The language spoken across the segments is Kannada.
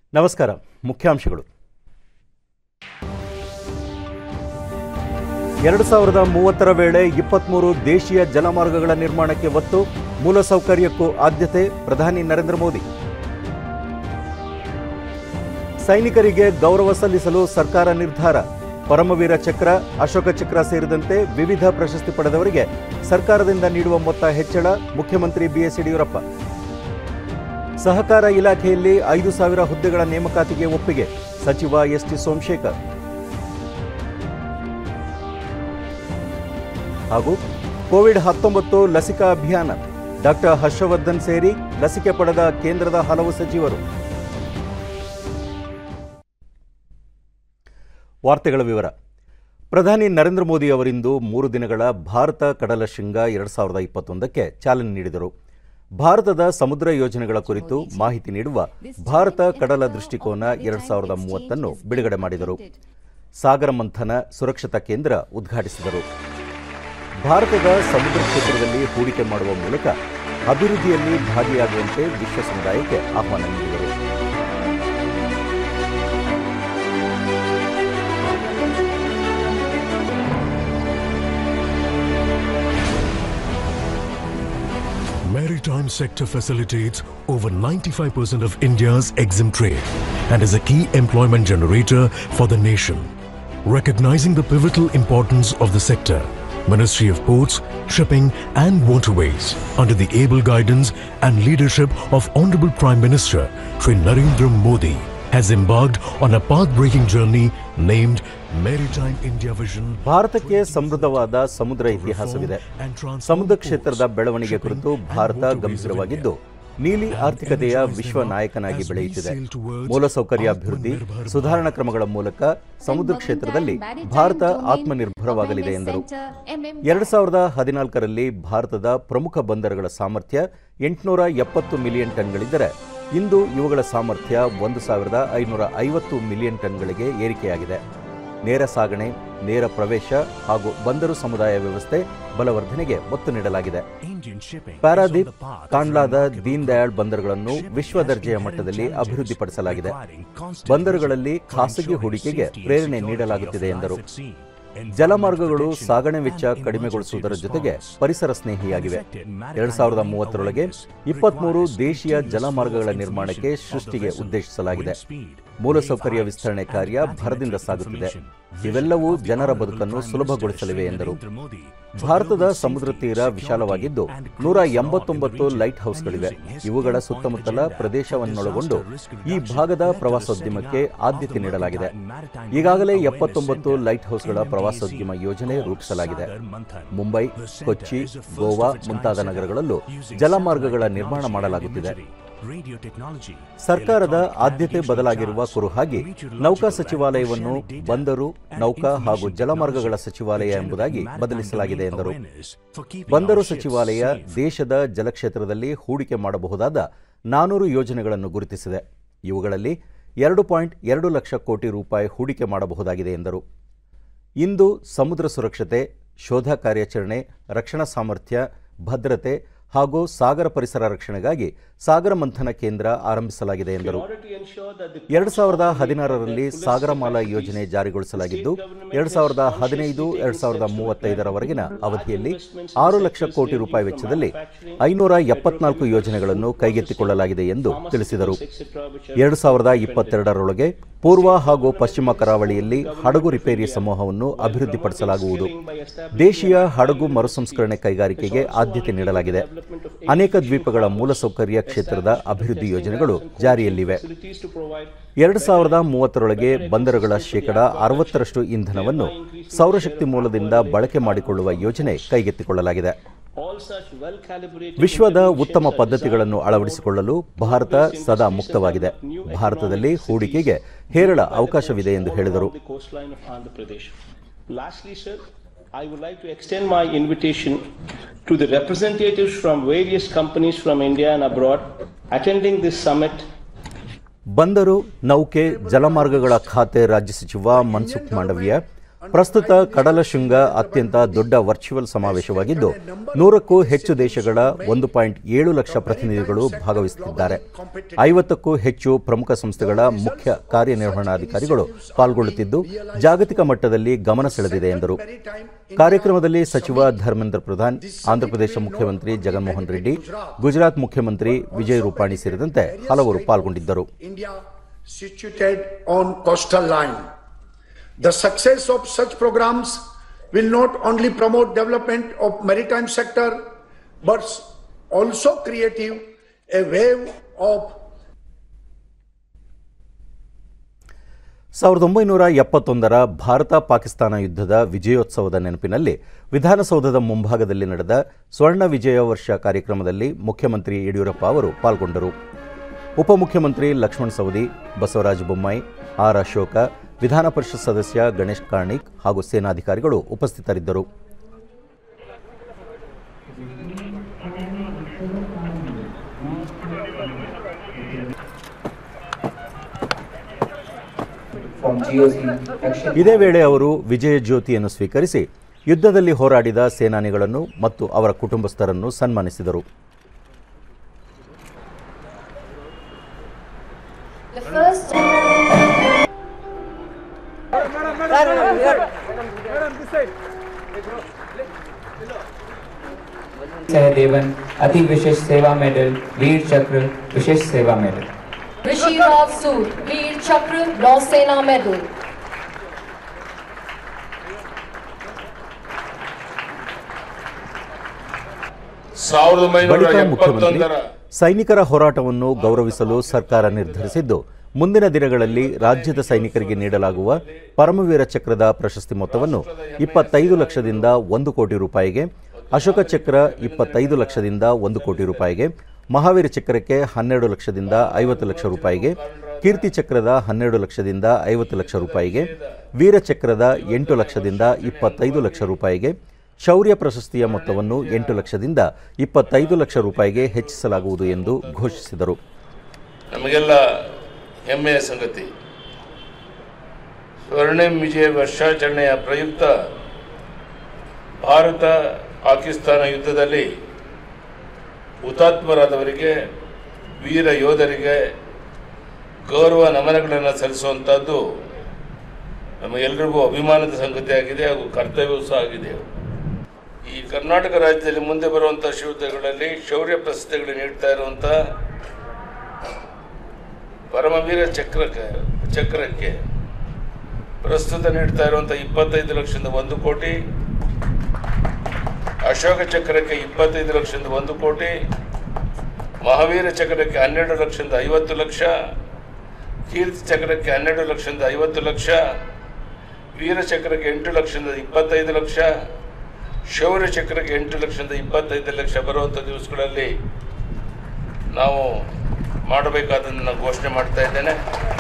ನಮಸ್ಕಾರ ಮುಖ್ಯಾಂಶಗಳು ಎರಡು ಸಾವಿರದ ಮೂವತ್ತರ ವೇಳೆ ಇಪ್ಪತ್ಮೂರು ದೇಶೀಯ ಜಲಮಾರ್ಗಗಳ ನಿರ್ಮಾಣಕ್ಕೆ ಒತ್ತು ಮೂಲಸೌಕರ್ಯಕ್ಕೂ ಆದ್ಯತೆ ಪ್ರಧಾನಿ ನರೇಂದ್ರ ಮೋದಿ ಸೈನಿಕರಿಗೆ ಗೌರವ ಸಲ್ಲಿಸಲು ಸರ್ಕಾರ ನಿರ್ಧಾರ ಪರಮವೀರ ಚಕ್ರ ಅಶೋಕ ಚಕ್ರ ಸೇರಿದಂತೆ ವಿವಿಧ ಪ್ರಶಸ್ತಿ ಪಡೆದವರಿಗೆ ಸರ್ಕಾರದಿಂದ ನೀಡುವ ಮೊತ್ತ ಹೆಚ್ಚಳ ಮುಖ್ಯಮಂತ್ರಿ ಬಿಎಸ್ ಯಡಿಯೂರಪ್ಪ ಸಹಕಾರ ಇಲಾಖೆಯಲ್ಲಿ ಐದು ಸಾವಿರ ಹುದ್ದೆಗಳ ನೇಮಕಾತಿಗೆ ಒಪ್ಪಿಗೆ ಸಚಿವ ಎಸ್ಟಿ ಸೋಮಶೇಖರ್ ಹಾಗೂ ಕೋವಿಡ್ ಹತ್ತೊಂಬತ್ತು ಲಸಿಕಾ ಅಭಿಯಾನ ಡಾಕ್ಟರ್ ಹರ್ಷವರ್ಧನ್ ಸೇರಿ ಲಸಿಕೆ ಪಡೆದ ಕೇಂದ್ರದ ಹಲವು ಸಚಿವರು ವಾರ್ತೆಗಳ ವಿವರ ಪ್ರಧಾನಿ ನರೇಂದ್ರ ಮೋದಿ ಅವರಿಂದು ಮೂರು ದಿನಗಳ ಭಾರತ ಕಡಲ ಶೃಂಗ ಎರಡು ಸಾವಿರದ ಇಪ್ಪತ್ತೊಂದಕ್ಕೆ ಚಾಲನೆ ನೀಡಿದರು ಭಾರತದ ಸಮುದ್ರ ಯೋಜನೆಗಳ ಕುರಿತು ಮಾಹಿತಿ ನೀಡುವ ಭಾರತ ಕಡಲ ದೃಷ್ಟಿಕೋನ ಎರಡು ಸಾವಿರದ ಮೂವತ್ತನ್ನು ಬಿಡುಗಡೆ ಮಾಡಿದರು ಸಾಗರ ಮಂಥನ ಸುರಕ್ಷತಾ ಕೇಂದ್ರ ಉದ್ಘಾಟಿಸಿದರು ಭಾರತದ ಸಮುದ್ರ ಕ್ಷೇತ್ರದಲ್ಲಿ ಹೂಡಿಕೆ ಮಾಡುವ ಮೂಲಕ ಅಭಿವೃದ್ಧಿಯಲ್ಲಿ ಭಾಗಿಯಾಗುವಂತೆ ವಿಶ್ವ ಸಮುದಾಯಕ್ಕೆ ಆಹ್ವಾನ ನೀಡಿದರು Maritime sector facilitates over 95% of India's EXIM trade and is a key employment generator for the nation. Recognizing the pivotal importance of the sector, Ministry of Ports, Shipping and Waterways, under the able guidance and leadership of Honorable Prime Minister Sri Narendra Modi, has embarked on a path-breaking journey named Maritime India Vision ಭಾರತಕ್ಕೆ ಸಮೃದ್ಧವಾದ ಸಮುದ್ರ ಇತಿಹಾಸವಿದೆ ಸಮುದ್ರ ಕ್ಷೇತ್ರದ ಬೆಳವಣಿಗೆ ಕುರಿತು ಭಾರತ ಗಂಭೀರವಾಗಿದ್ದು ನೀಲಿ ಆರ್ಥಿಕತೆಯ ವಿಶ್ವ ನಾಯಕನಾಗಿ ಬೆಳೆಯುತ್ತಿದೆ ಮೂಲಸೌಕರ್ಯ ಅಭಿವೃದ್ಧಿ ಸುಧಾರಣಾ ಕ್ರಮಗಳ ಮೂಲಕ ಸಮುದ್ರ ಕ್ಷೇತ್ರದಲ್ಲಿ ಭಾರತ ಆತ್ಮನಿರ್ಭರವಾಗಲಿದೆ ಎಂದರು ಎರಡು ಸಾವಿರದ ಹದಿನಾಲ್ಕರಲ್ಲಿ ಭಾರತದ ಪ್ರಮುಖ ಬಂದರುಗಳ ಸಾಮರ್ಥ್ಯ ಎಂಟುನೂರ ಎಪ್ಪತ್ತು ಮಿಲಿಯನ್ ಟನ್ಗಳಿದ್ದರೆ ಇಂದು ಇವುಗಳ ಸಾಮರ್ಥ್ಯ ಒಂದು ಸಾವಿರದ ಐನೂರ ಐವತ್ತು ಮಿಲಿಯನ್ ಟನ್ಗಳಿಗೆ ಏರಿಕೆಯಾಗಿದೆ ನೇರ ಸಾಗಣೆ ನೇರ ಪ್ರವೇಶ ಹಾಗೂ ಬಂದರು ಸಮುದಾಯ ವ್ಯವಸ್ಥೆ ಬಲವರ್ಧನೆಗೆ ಒತ್ತು ನೀಡಲಾಗಿದೆ ಪ್ಯಾರಾದೀಪ್ ಕಾಂಡ್ಲಾದ ದೀನ್ ದಯಾಳ್ ಬಂದರುಗಳನ್ನು ವಿಶ್ವ ದರ್ಜೆಯ ಮಟ್ಟದಲ್ಲಿ ಅಭಿವೃದ್ಧಿಪಡಿಸಲಾಗಿದೆ ಬಂದರುಗಳಲ್ಲಿ ಖಾಸಗಿ ಹೂಡಿಕೆಗೆ ಪ್ರೇರಣೆ ನೀಡಲಾಗುತ್ತಿದೆ ಎಂದರು ಜಲಮಾರ್ಗಗಳು ಸಾಗಣೆ ವೆಚ್ಚ ಕಡಿಮೆಗೊಳಿಸುವುದರ ಜೊತೆಗೆ ಪರಿಸರ ಸ್ನೇಹಿಯಾಗಿವೆ ಎರಡ್ ಸಾವಿರದ ಮೂವತ್ತರೊಳಗೆ ಇಪ್ಪತ್ಮೂರು ದೇಶೀಯ ಜಲಮಾರ್ಗಗಳ ನಿರ್ಮಾಣಕ್ಕೆ ಸೃಷ್ಟಿಗೆ ಉದ್ದೇಶಿಸಲಾಗಿದೆ ಮೂಲಸೌಕರ್ಯ ವಿಸ್ತರಣೆ ಕಾರ್ಯ ಭರದಿಂದ ಸಾಗುತ್ತಿದೆ ಇವೆಲ್ಲವೂ ಜನರ ಬದುಕನ್ನು ಸುಲಭಗೊಳಿಸಲಿವೆ ಎಂದರು ಭಾರತದ ಸಮುದ್ರ ತೀರ ವಿಶಾಲವಾಗಿದ್ದು ನೂರ ಎಂಬತ್ತೊಂಬತ್ತು ಲೈಟ್ ಹೌಸ್ಗಳಿವೆ ಇವುಗಳ ಸುತ್ತಮುತ್ತಲ ಪ್ರದೇಶವನ್ನೊಳಗೊಂಡು ಈ ಭಾಗದ ಪ್ರವಾಸೋದ್ಯಮಕ್ಕೆ ಆದ್ಯತೆ ನೀಡಲಾಗಿದೆ ಈಗಾಗಲೇ ಎಪ್ಪತ್ತೊಂಬತ್ತು ಲೈಟ್ ಹೌಸ್ಗಳ ಪ್ರವಾಸೋದ್ಯಮ ಯೋಜನೆ ರೂಪಿಸಲಾಗಿದೆ ಮುಂಬೈ ಕೊಚ್ಚಿ ಗೋವಾ ಮುಂತಾದ ನಗರಗಳಲ್ಲೂ ಜಲಮಾರ್ಗಗಳ ನಿರ್ಮಾಣ ಮಾಡಲಾಗುತ್ತಿದೆ ಸರ್ಕಾರದ ಆದ್ಯತೆ ಬದಲಾಗಿರುವ ಕುರುಹಾಗಿ ನೌಕಾ ಸಚಿವಾಲಯವನ್ನು ಬಂದರು ನೌಕಾ ಹಾಗೂ ಜಲಮಾರ್ಗಗಳ ಸಚಿವಾಲಯ ಎಂಬುದಾಗಿ ಬದಲಿಸಲಾಗಿದೆ ಎಂದರು ಬಂದರು ಸಚಿವಾಲಯ ದೇಶದ ಜಲಕ್ಷೇತ್ರದಲ್ಲಿ ಹೂಡಿಕೆ ಮಾಡಬಹುದಾದ ನಾನೂರು ಯೋಜನೆಗಳನ್ನು ಗುರುತಿಸಿದೆ ಇವುಗಳಲ್ಲಿ ಎರಡು ಪಾಯಿಂಟ್ ಎರಡು ಲಕ್ಷ ಕೋಟಿ ರೂಪಾಯಿ ಹೂಡಿಕೆ ಮಾಡಬಹುದಾಗಿದೆ ಎಂದರು ಇಂದು ಸಮುದ್ರ ಸುರಕ್ಷತೆ ಶೋಧ ಕಾರ್ಯಾಚರಣೆ ರಕ್ಷಣಾ ಸಾಮರ್ಥ್ಯ ಭದ್ರತೆ ಹಾಗೂ ಸಾಗರ ಪರಿಸರ ರಕ್ಷಣೆಗಾಗಿ ಸಾಗರ ಮಂಥನ ಕೇಂದ್ರ ಆರಂಭಿಸಲಾಗಿದೆ ಎಂದರು ಎರಡು ಸಾವಿರದ ಹದಿನಾರರಲ್ಲಿ ಸಾಗರಮಾಲಾ ಯೋಜನೆ ಜಾರಿಗೊಳಿಸಲಾಗಿದ್ದು ಎರಡು ಸಾವಿರದ ಹದಿನೈದು ಎರಡು ಸಾವಿರದ ಮೂವತ್ತೈದರವರೆಗಿನ ಅವಧಿಯಲ್ಲಿ ಆರು ಲಕ್ಷ ಕೋಟಿ ರೂಪಾಯಿ ವೆಚ್ಚದಲ್ಲಿ ಐನೂರ ಎಪ್ಪತ್ನಾಲ್ಕು ಯೋಜನೆಗಳನ್ನು ಕೈಗೆತ್ತಿಕೊಳ್ಳಲಾಗಿದೆ ಎಂದು ತಿಳಿಸಿದರು ಎರಡು ಸಾವಿರದ ಇಪ್ಪತ್ತೆರಡರೊಳಗೆ ಪೂರ್ವ ಹಾಗೂ ಪಶ್ಚಿಮ ಕರಾವಳಿಯಲ್ಲಿ ಹಡಗು ರಿಪೇರಿ ಸಮೂಹವನ್ನು ಅಭಿವೃದ್ಧಿಪಡಿಸಲಾಗುವುದು ದೇಶೀಯ ಹಡಗು ಮರುಸಂಸ್ಕರಣೆ ಕೈಗಾರಿಕೆಗೆ ಆದ್ಯತೆ ನೀಡಲಾಗಿದೆ ಅನೇಕ ದ್ವೀಪಗಳ ಮೂಲಸೌಕರ್ಯ ಕ್ಷೇತ್ರದ ಅಭಿವೃದ್ಧಿ ಯೋಜನೆಗಳು ಜಾರಿಯಲ್ಲಿವೆ ಎರಡು ಸಾವಿರದ ಮೂವತ್ತರೊಳಗೆ ಬಂದರುಗಳ ಶೇಕಡ ಅರವತ್ತರಷ್ಟು ಇಂಧನವನ್ನು ಸೌರಶಕ್ತಿ ಮೂಲದಿಂದ ಬಳಕೆ ಮಾಡಿಕೊಳ್ಳುವ ಯೋಜನೆ ಕೈಗೆತ್ತಿಕೊಳ್ಳಲಾಗಿದೆ ವಿಶ್ವದ ಉತ್ತಮ ಪದ್ಧತಿಗಳನ್ನು ಅಳವಡಿಸಿಕೊಳ್ಳಲು ಭಾರತ ಸದಾ ಮುಕ್ತವಾಗಿದೆ ಭಾರತದಲ್ಲಿ ಹೂಡಿಕೆಗೆ ಹೇರಳ ಅವಕಾಶವಿದೆ ಎಂದು ಹೇಳಿದರು Lastly, sir, I would like to extend my invitation to the representatives from various companies from India and abroad attending this summit ಬಂದರು ನೌಕೆ ಜಲಮಾರ್ಗಗಳ ಖಾತೆ ರಾಜ್ಯ ಸಚಿವ ಮನ್ಸುಖ್ ಮಾಂಡವಿಯ ಪ್ರಸ್ತುತ ಕಡಲ ಶೃಂಗ ಅತ್ಯಂತ ದೊಡ್ಡ ವರ್ಚುವಲ್ ಸಮಾವೇಶವಾಗಿದ್ದು ನೂರಕ್ಕೂ ಹೆಚ್ಚು ದೇಶಗಳ ಒಂದು ಪಾಯಿಂಟ್ ಏಳು ಲಕ್ಷ ಪ್ರತಿನಿಧಿಗಳು ಭಾಗವಹಿಸುತ್ತಿದ್ದಾರೆ ಐವತ್ತಕ್ಕೂ ಹೆಚ್ಚು ಪ್ರಮುಖ ಸಂಸ್ಥೆಗಳ ಮುಖ್ಯ ಕಾರ್ಯನಿರ್ವಹಣಾಧಿಕಾರಿಗಳು ಪಾಲ್ಗೊಳ್ಳುತ್ತಿದ್ದು ಜಾಗತಿಕ ಮಟ್ಟದಲ್ಲಿ ಗಮನ ಸೆಳೆದಿದೆ ಎಂದರು ಕಾರ್ಯಕ್ರಮದಲ್ಲಿ ಸಚಿವ ಧರ್ಮೇಂದ್ರ ಪ್ರಧಾನ್ ಆಂಧ್ರಪ್ರದೇಶ ಮುಖ್ಯಮಂತ್ರಿ ಜಗನ್ಮೋಹನ್ ರೆಡ್ಡಿ ಗುಜರಾತ್ ಮುಖ್ಯಮಂತ್ರಿ ವಿಜಯ್ ರೂಪಾಣಿ ಸೇರಿದಂತೆ ಹಲವರು ಪಾಲ್ಗೊಂಡಿದ್ದರು India situated on coastal line. The success of such programs will not only promote development of maritime sector, but also creative a wave of ಸಾವಿರದ ಒಂಬೈನೂರ ಎಪ್ಪತ್ತೊಂದರ ಭಾರತ ಪಾಕಿಸ್ತಾನ ಯುದ್ಧದ ವಿಜಯೋತ್ಸವದ ನೆನಪಿನಲ್ಲಿ ವಿಧಾನಸೌಧದ ಮುಂಭಾಗದಲ್ಲಿ ನಡೆದ ಸ್ವರ್ಣ ವಿಜಯ ವರ್ಷ ಕಾರ್ಯಕ್ರಮದಲ್ಲಿ ಮುಖ್ಯಮಂತ್ರಿ ಯಡಿಯೂರಪ್ಪ ಅವರು ಪಾಲ್ಗೊಂಡರು ಉಪಮುಖ್ಯಮಂತ್ರಿ ಲಕ್ಷ್ಮಣ್ ಸವದಿ ಬಸವರಾಜ ಬೊಮ್ಮಾಯಿ ಆರ್ ಅಶೋಕ ವಿಧಾನ ಪರಿಷತ್ ಸದಸ್ಯ ಗಣೇಶ್ ಕಾರ್ಣಿಕ್ ಹಾಗೂ ಸೇನಾಧಿಕಾರಿಗಳು ಉಪಸ್ಥಿತರಿದ್ದರು from GOC Action ಇದೇ ವೇಳೆ ಅವರು ವಿಜಯ ಜ್ಯೋತಿಯನ್ನು ಸ್ವೀಕರಿಸಿ ಯುದ್ಧದಲ್ಲಿ ಹೋರಾಡಿದ ಸೇನಾನಿಗಳನ್ನು ಮತ್ತು ಅವರ ಕುಟುಂಬಸ್ಥರನ್ನು ಸನ್ಮಾನಿಸಿದರು The first सहदेवन अति विशेष सेवा मेडल वीर Chakra Vishesh Seva medal Rishi Raj Sood, Veer Chakra, Nausena Medal. ಸಾವಿರದ ಒಂಬೈನೂರ ಬಳಿಕ ಮುಖ್ಯಮಂತ್ರಿ ಎಪ್ಪತ್ತೊಂದರ ಸೈನಿಕರ ಹೋರಾಟವನ್ನು ಗೌರವಿಸಲು ಸರ್ಕಾರ ನಿರ್ಧರಿಸಿದ್ದು ಮುಂದಿನ ದಿನಗಳಲ್ಲಿ ರಾಜ್ಯದ ಸೈನಿಕರಿಗೆ ನೀಡಲಾಗುವ ಪರಮವೀರ ಚಕ್ರದ ಪ್ರಶಸ್ತಿ ಮೊತ್ತವನ್ನು ಇಪ್ಪತ್ತೈದು ಲಕ್ಷದಿಂದ ಒಂದು ಕೋಟಿ ರೂಪಾಯಿಗೆ ಅಶೋಕ ಚಕ್ರ ಇಪ್ಪತ್ತೈದು ಲಕ್ಷದಿಂದ ಒಂದು ಕೋಟಿ ರೂಪಾಯಿಗೆ ಮಹಾವೀರ ಚಕ್ರಕ್ಕೆ ಹನ್ನೆರಡು ಲಕ್ಷದಿಂದ ಐವತ್ತು ಲಕ್ಷ ರೂಪಾಯಿಗೆ ಕೀರ್ತಿ ಚಕ್ರದ ಹನ್ನೆರಡು ಲಕ್ಷದಿಂದ ಐವತ್ತು ಲಕ್ಷ ರೂಪಾಯಿಗೆ ವೀರಚಕ್ರದ ಎಂಟು ಲಕ್ಷದಿಂದ ಇಪ್ಪತ್ತೈದು ಲಕ್ಷ ರೂಪಾಯಿಗೆ ಶೌರ್ಯ ಪ್ರಶಸ್ತಿಯ ಮೊತ್ತವನ್ನು ಎಂಟು ಲಕ್ಷದಿಂದ ಇಪ್ಪತ್ತೈದು ಲಕ್ಷ ರೂಪಾಯಿಗೆ ಹೆಚ್ಚಿಸಲಾಗುವುದು ಎಂದು ಘೋಷಿಸಿದರು ನಮಗೆಲ್ಲ ಹೆಮ್ಮೆಯ ಸಂಗತಿ ಸ್ವರ್ಣಿಂ ವಿಜಯ ವರ್ಷಾಚರಣೆಯ ಪ್ರಯುಕ್ತ ಭಾರತ ಪಾಕಿಸ್ತಾನ ಯುದ್ಧದಲ್ಲಿ ಹುತಾತ್ಮರಾದವರಿಗೆ ವೀರ ಯೋಧರಿಗೆ ಗೌರವ ನಮನಗಳನ್ನು ಸಲ್ಲಿಸುವಂಥದ್ದು ನಮಗೆಲ್ಲರಿಗೂ ಅಭಿಮಾನದ ಸಂಗತಿಯಾಗಿದೆ ಹಾಗೂ ಕರ್ತವ್ಯವೂ ಸಹ ಆಗಿದೆ ಈ ಕರ್ನಾಟಕ ರಾಜ್ಯದಲ್ಲಿ ಮುಂದೆ ಬರುವಂಥ ಶಿವತೆಗಳಲ್ಲಿ ಶೌರ್ಯ ಪ್ರಶಸ್ತಿಗಳು ನೀಡ್ತಾ ಇರುವಂಥ ಪರಮವೀರ ಚಕ್ರಕ್ಕೆ ಚಕ್ರಕ್ಕೆ ಪ್ರಸ್ತುತ ನೀಡ್ತಾ ಇರುವಂಥ ಇಪ್ಪತ್ತೈದು ಲಕ್ಷದಿಂದ ಒಂದು ಕೋಟಿ ಅಶೋಕ ಚಕ್ರಕ್ಕೆ ಇಪ್ಪತ್ತೈದು ಲಕ್ಷದಿಂದ ಒಂದು ಕೋಟಿ ಮಹಾವೀರ ಚಕ್ರಕ್ಕೆ ಹನ್ನೆರಡು ಲಕ್ಷದಿಂದ ಐವತ್ತು ಲಕ್ಷ ಕೀರ್ತಿ ಚಕ್ರಕ್ಕೆ ಹನ್ನೆರಡು ಲಕ್ಷದಿಂದ ಐವತ್ತು ಲಕ್ಷ ವೀರ ಚಕ್ರಕ್ಕೆ ಎಂಟು ಲಕ್ಷದಿಂದ ಇಪ್ಪತ್ತೈದು ಲಕ್ಷ ಶೌರ್ಯ ಚಕ್ರಕ್ಕೆ ಎಂಟು ಲಕ್ಷದಿಂದ ಇಪ್ಪತ್ತೈದು ಲಕ್ಷ ಬರುವಂಥ ದಿವಸಗಳಲ್ಲಿ ನಾವು ಮಾಡಬೇಕಾದನ್ನು ಘೋಷಣೆ ಮಾಡ್ತಾ ಇದ್ದೇನೆ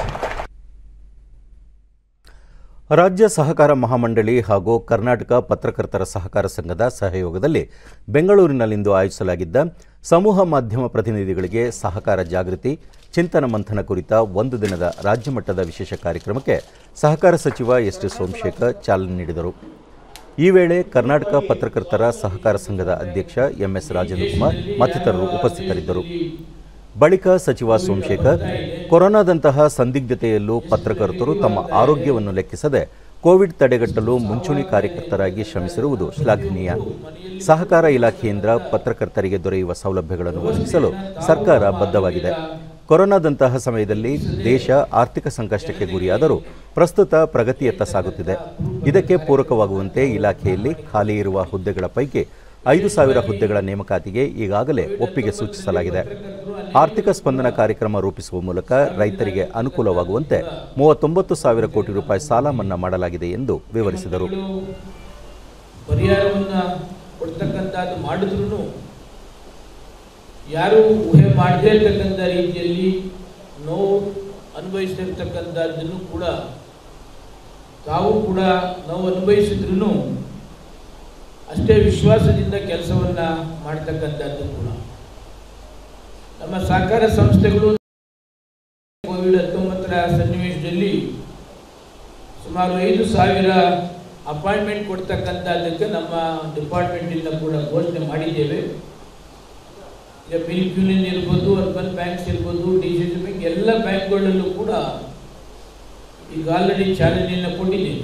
ರಾಜ್ಯ ಸಹಕಾರ ಮಹಾಮಂಡಳಿ ಹಾಗೂ ಕರ್ನಾಟಕ ಪತ್ರಕರ್ತರ ಸಹಕಾರ ಸಂಘದ ಸಹಯೋಗದಲ್ಲಿ ಬೆಂಗಳೂರಿನಲ್ಲಿಂದು ಆಯೋಜಿಸಲಾಗಿದ್ದ ಸಮೂಹ ಮಾಧ್ಯಮ ಪ್ರತಿನಿಧಿಗಳಿಗೆ ಸಹಕಾರ ಜಾಗೃತಿ ಚಿಂತನ ಮಂಥನ ಕುರಿತ ಒಂದು ದಿನದ ರಾಜ್ಯ ಮಟ್ಟದ ವಿಶೇಷ ಕಾರ್ಯಕ್ರಮಕ್ಕೆ ಸಹಕಾರ ಸಚಿವ ಎಸ್ ಟಿ ಸೋಮಶೇಖರ್ ಚಾಲನೆ ನೀಡಿದರು ಈ ವೇಳೆ ಕರ್ನಾಟಕ ಪತ್ರಕರ್ತರ ಸಹಕಾರ ಸಂಘದ ಅಧ್ಯಕ್ಷ ಎಂಎಸ್ ರಾಜೇಂದ್ರ ಕುಮಾರ್ ಮತ್ತಿತರರು ಉಪಸ್ಥಿತರಿದ್ದರು ಬಳಿಕ ಸಚಿವ ಸೋಮಶೇಖರ್ ಕೊರೋನಾದಂತಹ ಸಂದಿಗ್ಧತೆಯಲ್ಲೂ ಪತ್ರಕರ್ತರು ತಮ್ಮ ಆರೋಗ್ಯವನ್ನು ಲೆಕ್ಕಿಸದೆ ಕೋವಿಡ್ ತಡೆಗಟ್ಟಲು ಮುಂಚೂಣಿ ಕಾರ್ಯಕರ್ತರಾಗಿ ಶ್ರಮಿಸಿರುವುದು ಶ್ಲಾಘನೀಯ ಸಹಕಾರ ಇಲಾಖೆಯಿಂದ ಪತ್ರಕರ್ತರಿಗೆ ದೊರೆಯುವ ಸೌಲಭ್ಯಗಳನ್ನು ಒದಗಿಸಲು ಸರ್ಕಾರ ಬದ್ಧವಾಗಿದೆ ಕೊರೋನಾದಂತಹ ಸಮಯದಲ್ಲಿ ದೇಶ ಆರ್ಥಿಕ ಸಂಕಷ್ಟಕ್ಕೆ ಗುರಿಯಾದರೂ ಪ್ರಸ್ತುತ ಪ್ರಗತಿಯತ್ತ ಸಾಗುತ್ತಿದೆ ಇದಕ್ಕೆ ಪೂರಕವಾಗುವಂತೆ ಇಲಾಖೆಯಲ್ಲಿ ಖಾಲಿ ಇರುವ ಹುದ್ದೆಗಳ ಪೈಕಿ ಐದು ಸಾವಿರ ಹುದ್ದೆಗಳ ನೇಮಕಾತಿಗೆ ಈಗಾಗಲೇ ಒಪ್ಪಿಗೆ ಸೂಚಿಸಲಾಗಿದೆ ಆರ್ಥಿಕ ಸ್ಪಂದನ ಕಾರ್ಯಕ್ರಮ ರೂಪಿಸುವ ಮೂಲಕ ರೈತರಿಗೆ ಅನುಕೂಲವಾಗುವಂತೆ ಮೂವತ್ತೊಂಬತ್ತು ಸಾವಿರ ಕೋಟಿ ರೂಪಾಯಿ ಸಾಲ ಮನ್ನಾ ಮಾಡಲಾಗಿದೆ ಎಂದು ವಿವರಿಸಿದರು ಪರಿಹಾರವನ್ನು ಕೊಡ್ತಕ್ಕಂಥದ್ದು ಮಾಡಿದ್ರು ಯಾರು ಊಹೆ ಮಾಡದೇ ಇರ್ತಕ್ಕಂಥ ರೀತಿಯಲ್ಲಿ ನೋವು ಅನುಭವಿಸಿರ್ತಕ್ಕಂಥದ್ದನ್ನು ಕೂಡ ತಾವು ಕೂಡ ನೋವು ಅನುಭವಿಸಿದ್ರು ಅಷ್ಟೇ ವಿಶ್ವಾಸದಿಂದ ಕೆಲಸವನ್ನು ಮಾಡ್ತಕ್ಕಂಥದ್ದು ಕೂಡ ನಮ್ಮ ಸಹಕಾರ ಸಂಸ್ಥೆಗಳು ಕೋವಿಡ್ ಹತ್ತೊಂಬತ್ತರ ಸನ್ನಿವೇಶದಲ್ಲಿ ಸುಮಾರು ಐದು ಸಾವಿರ ಅಪಾಯಿಂಟ್ಮೆಂಟ್ ಕೊಡ್ತಕ್ಕಂಥದ್ದಕ್ಕೆ ನಮ್ಮ ಡಿಪಾರ್ಟ್ಮೆಂಟಿಂದ ಕೂಡ ಘೋಷಣೆ ಮಾಡಿದ್ದೇವೆ ಈಗ ಮಿಲ್ಕ್ ಯೂನಿಯನ್ ಇರ್ಬೋದು ಅರ್ಬನ್ ಬ್ಯಾಂಕ್ಸ್ ಇರ್ಬೋದು ಡಿ ಸಿ ಸಿ ಬ್ಯಾಂಕ್ ಎಲ್ಲ ಬ್ಯಾಂಕ್ಗಳಲ್ಲೂ ಕೂಡ ಈಗ ಆಲ್ರೆಡಿ ಚಾಲೆಂಜನ್ನು ಕೊಟ್ಟಿದ್ದೀವಿ